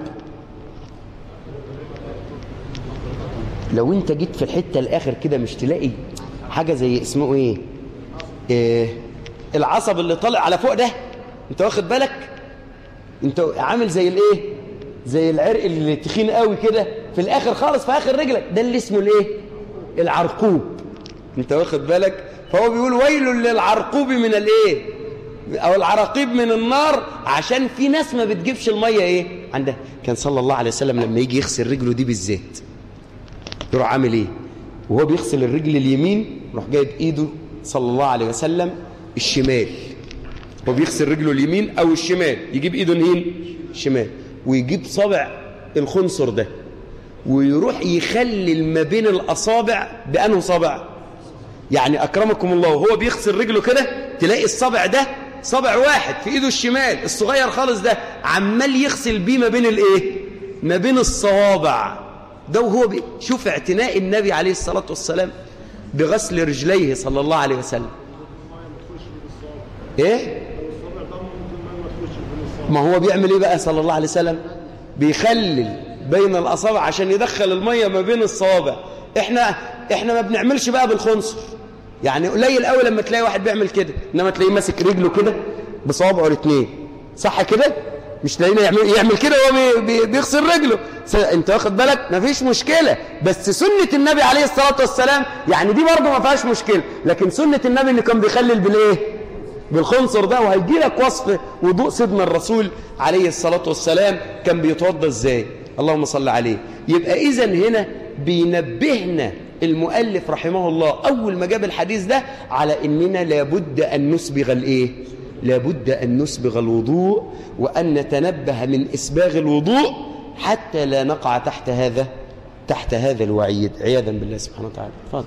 لو انت جيت في الحته الاخر كده مش تلاقي حاجه زي اسمه ايه, إيه العصب اللي طالع على فوق ده انت واخد بالك انت عامل زي الايه زي العرق اللي تخين قوي كده في الاخر خالص في اخر رجلك ده اللي اسمه الايه العرقوب انت واخد بالك فهو بيقول ويل للعرقوب من الايه او العراقيب من النار عشان في ناس ما بتجيبش الميه ايه عندها كان صلى الله عليه وسلم لما يجي يغسل رجله دي بالزيت يروح عامل ايه وهو بيغسل الرجل اليمين يروح جايب ايده صلى الله عليه وسلم الشمال هو بيغسل رجله اليمين او الشمال يجيب ايده اليمين الشمال ويجيب صابع الخنصر ده ويروح يخلل ما بين الاصابع بانه صابع يعني اكرمكم الله وهو بيغسل رجله كده تلاقي الصابع ده صابع واحد في ايده الشمال الصغير خالص ده عمال يغسل بيه ما بين الايه ما بين الصوابع ده وهو بي... شوف اعتناء النبي عليه الصلاة والسلام بغسل رجليه صلى الله عليه وسلم ايه ما هو بيعمل ايه بقى صلى الله عليه وسلم بيخلل بين الاصابع عشان يدخل الميه ما بين الصوابع احنا احنا ما بنعملش بقى بالخنصر يعني قليل قوي لما تلاقي واحد بيعمل كده انما تلاقيه ماسك رجله كده بصوابعه الاثنين صح كده مش تلاقينا يعمل يعمل كده وهو بي بي بيغسل رجله س- انت واخد بالك مفيش مشكله بس سنه النبي عليه الصلاه والسلام يعني دي برضه ما فيهاش مشكله لكن سنه النبي اللي كان بيخلل بالايه بالخنصر ده وهيجي لك وصف وضوء سيدنا الرسول عليه الصلاة والسلام كان بيتوضى ازاي اللهم صل عليه يبقى إذا هنا بينبهنا المؤلف رحمه الله أول ما جاب الحديث ده على إننا لابد أن نسبغ الإيه لابد أن نسبغ الوضوء وأن نتنبه من إسباغ الوضوء حتى لا نقع تحت هذا تحت هذا الوعيد عياذا بالله سبحانه وتعالى اتفضل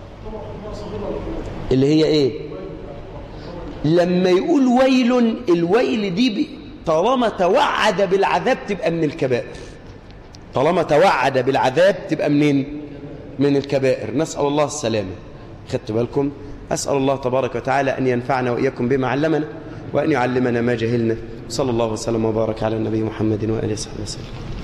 اللي هي ايه لما يقول ويل الويل دي ب- طالما توعد بالعذاب تبقى من الكبائر طالما توعد بالعذاب تبقى منين من الكبائر نسأل الله السلامة خدت بالكم أسأل الله تبارك وتعالى أن ينفعنا وإياكم بما علمنا وأن يعلمنا ما جهلنا صلى الله وسلم وبارك على النبي محمد وآله وصحبه وسلم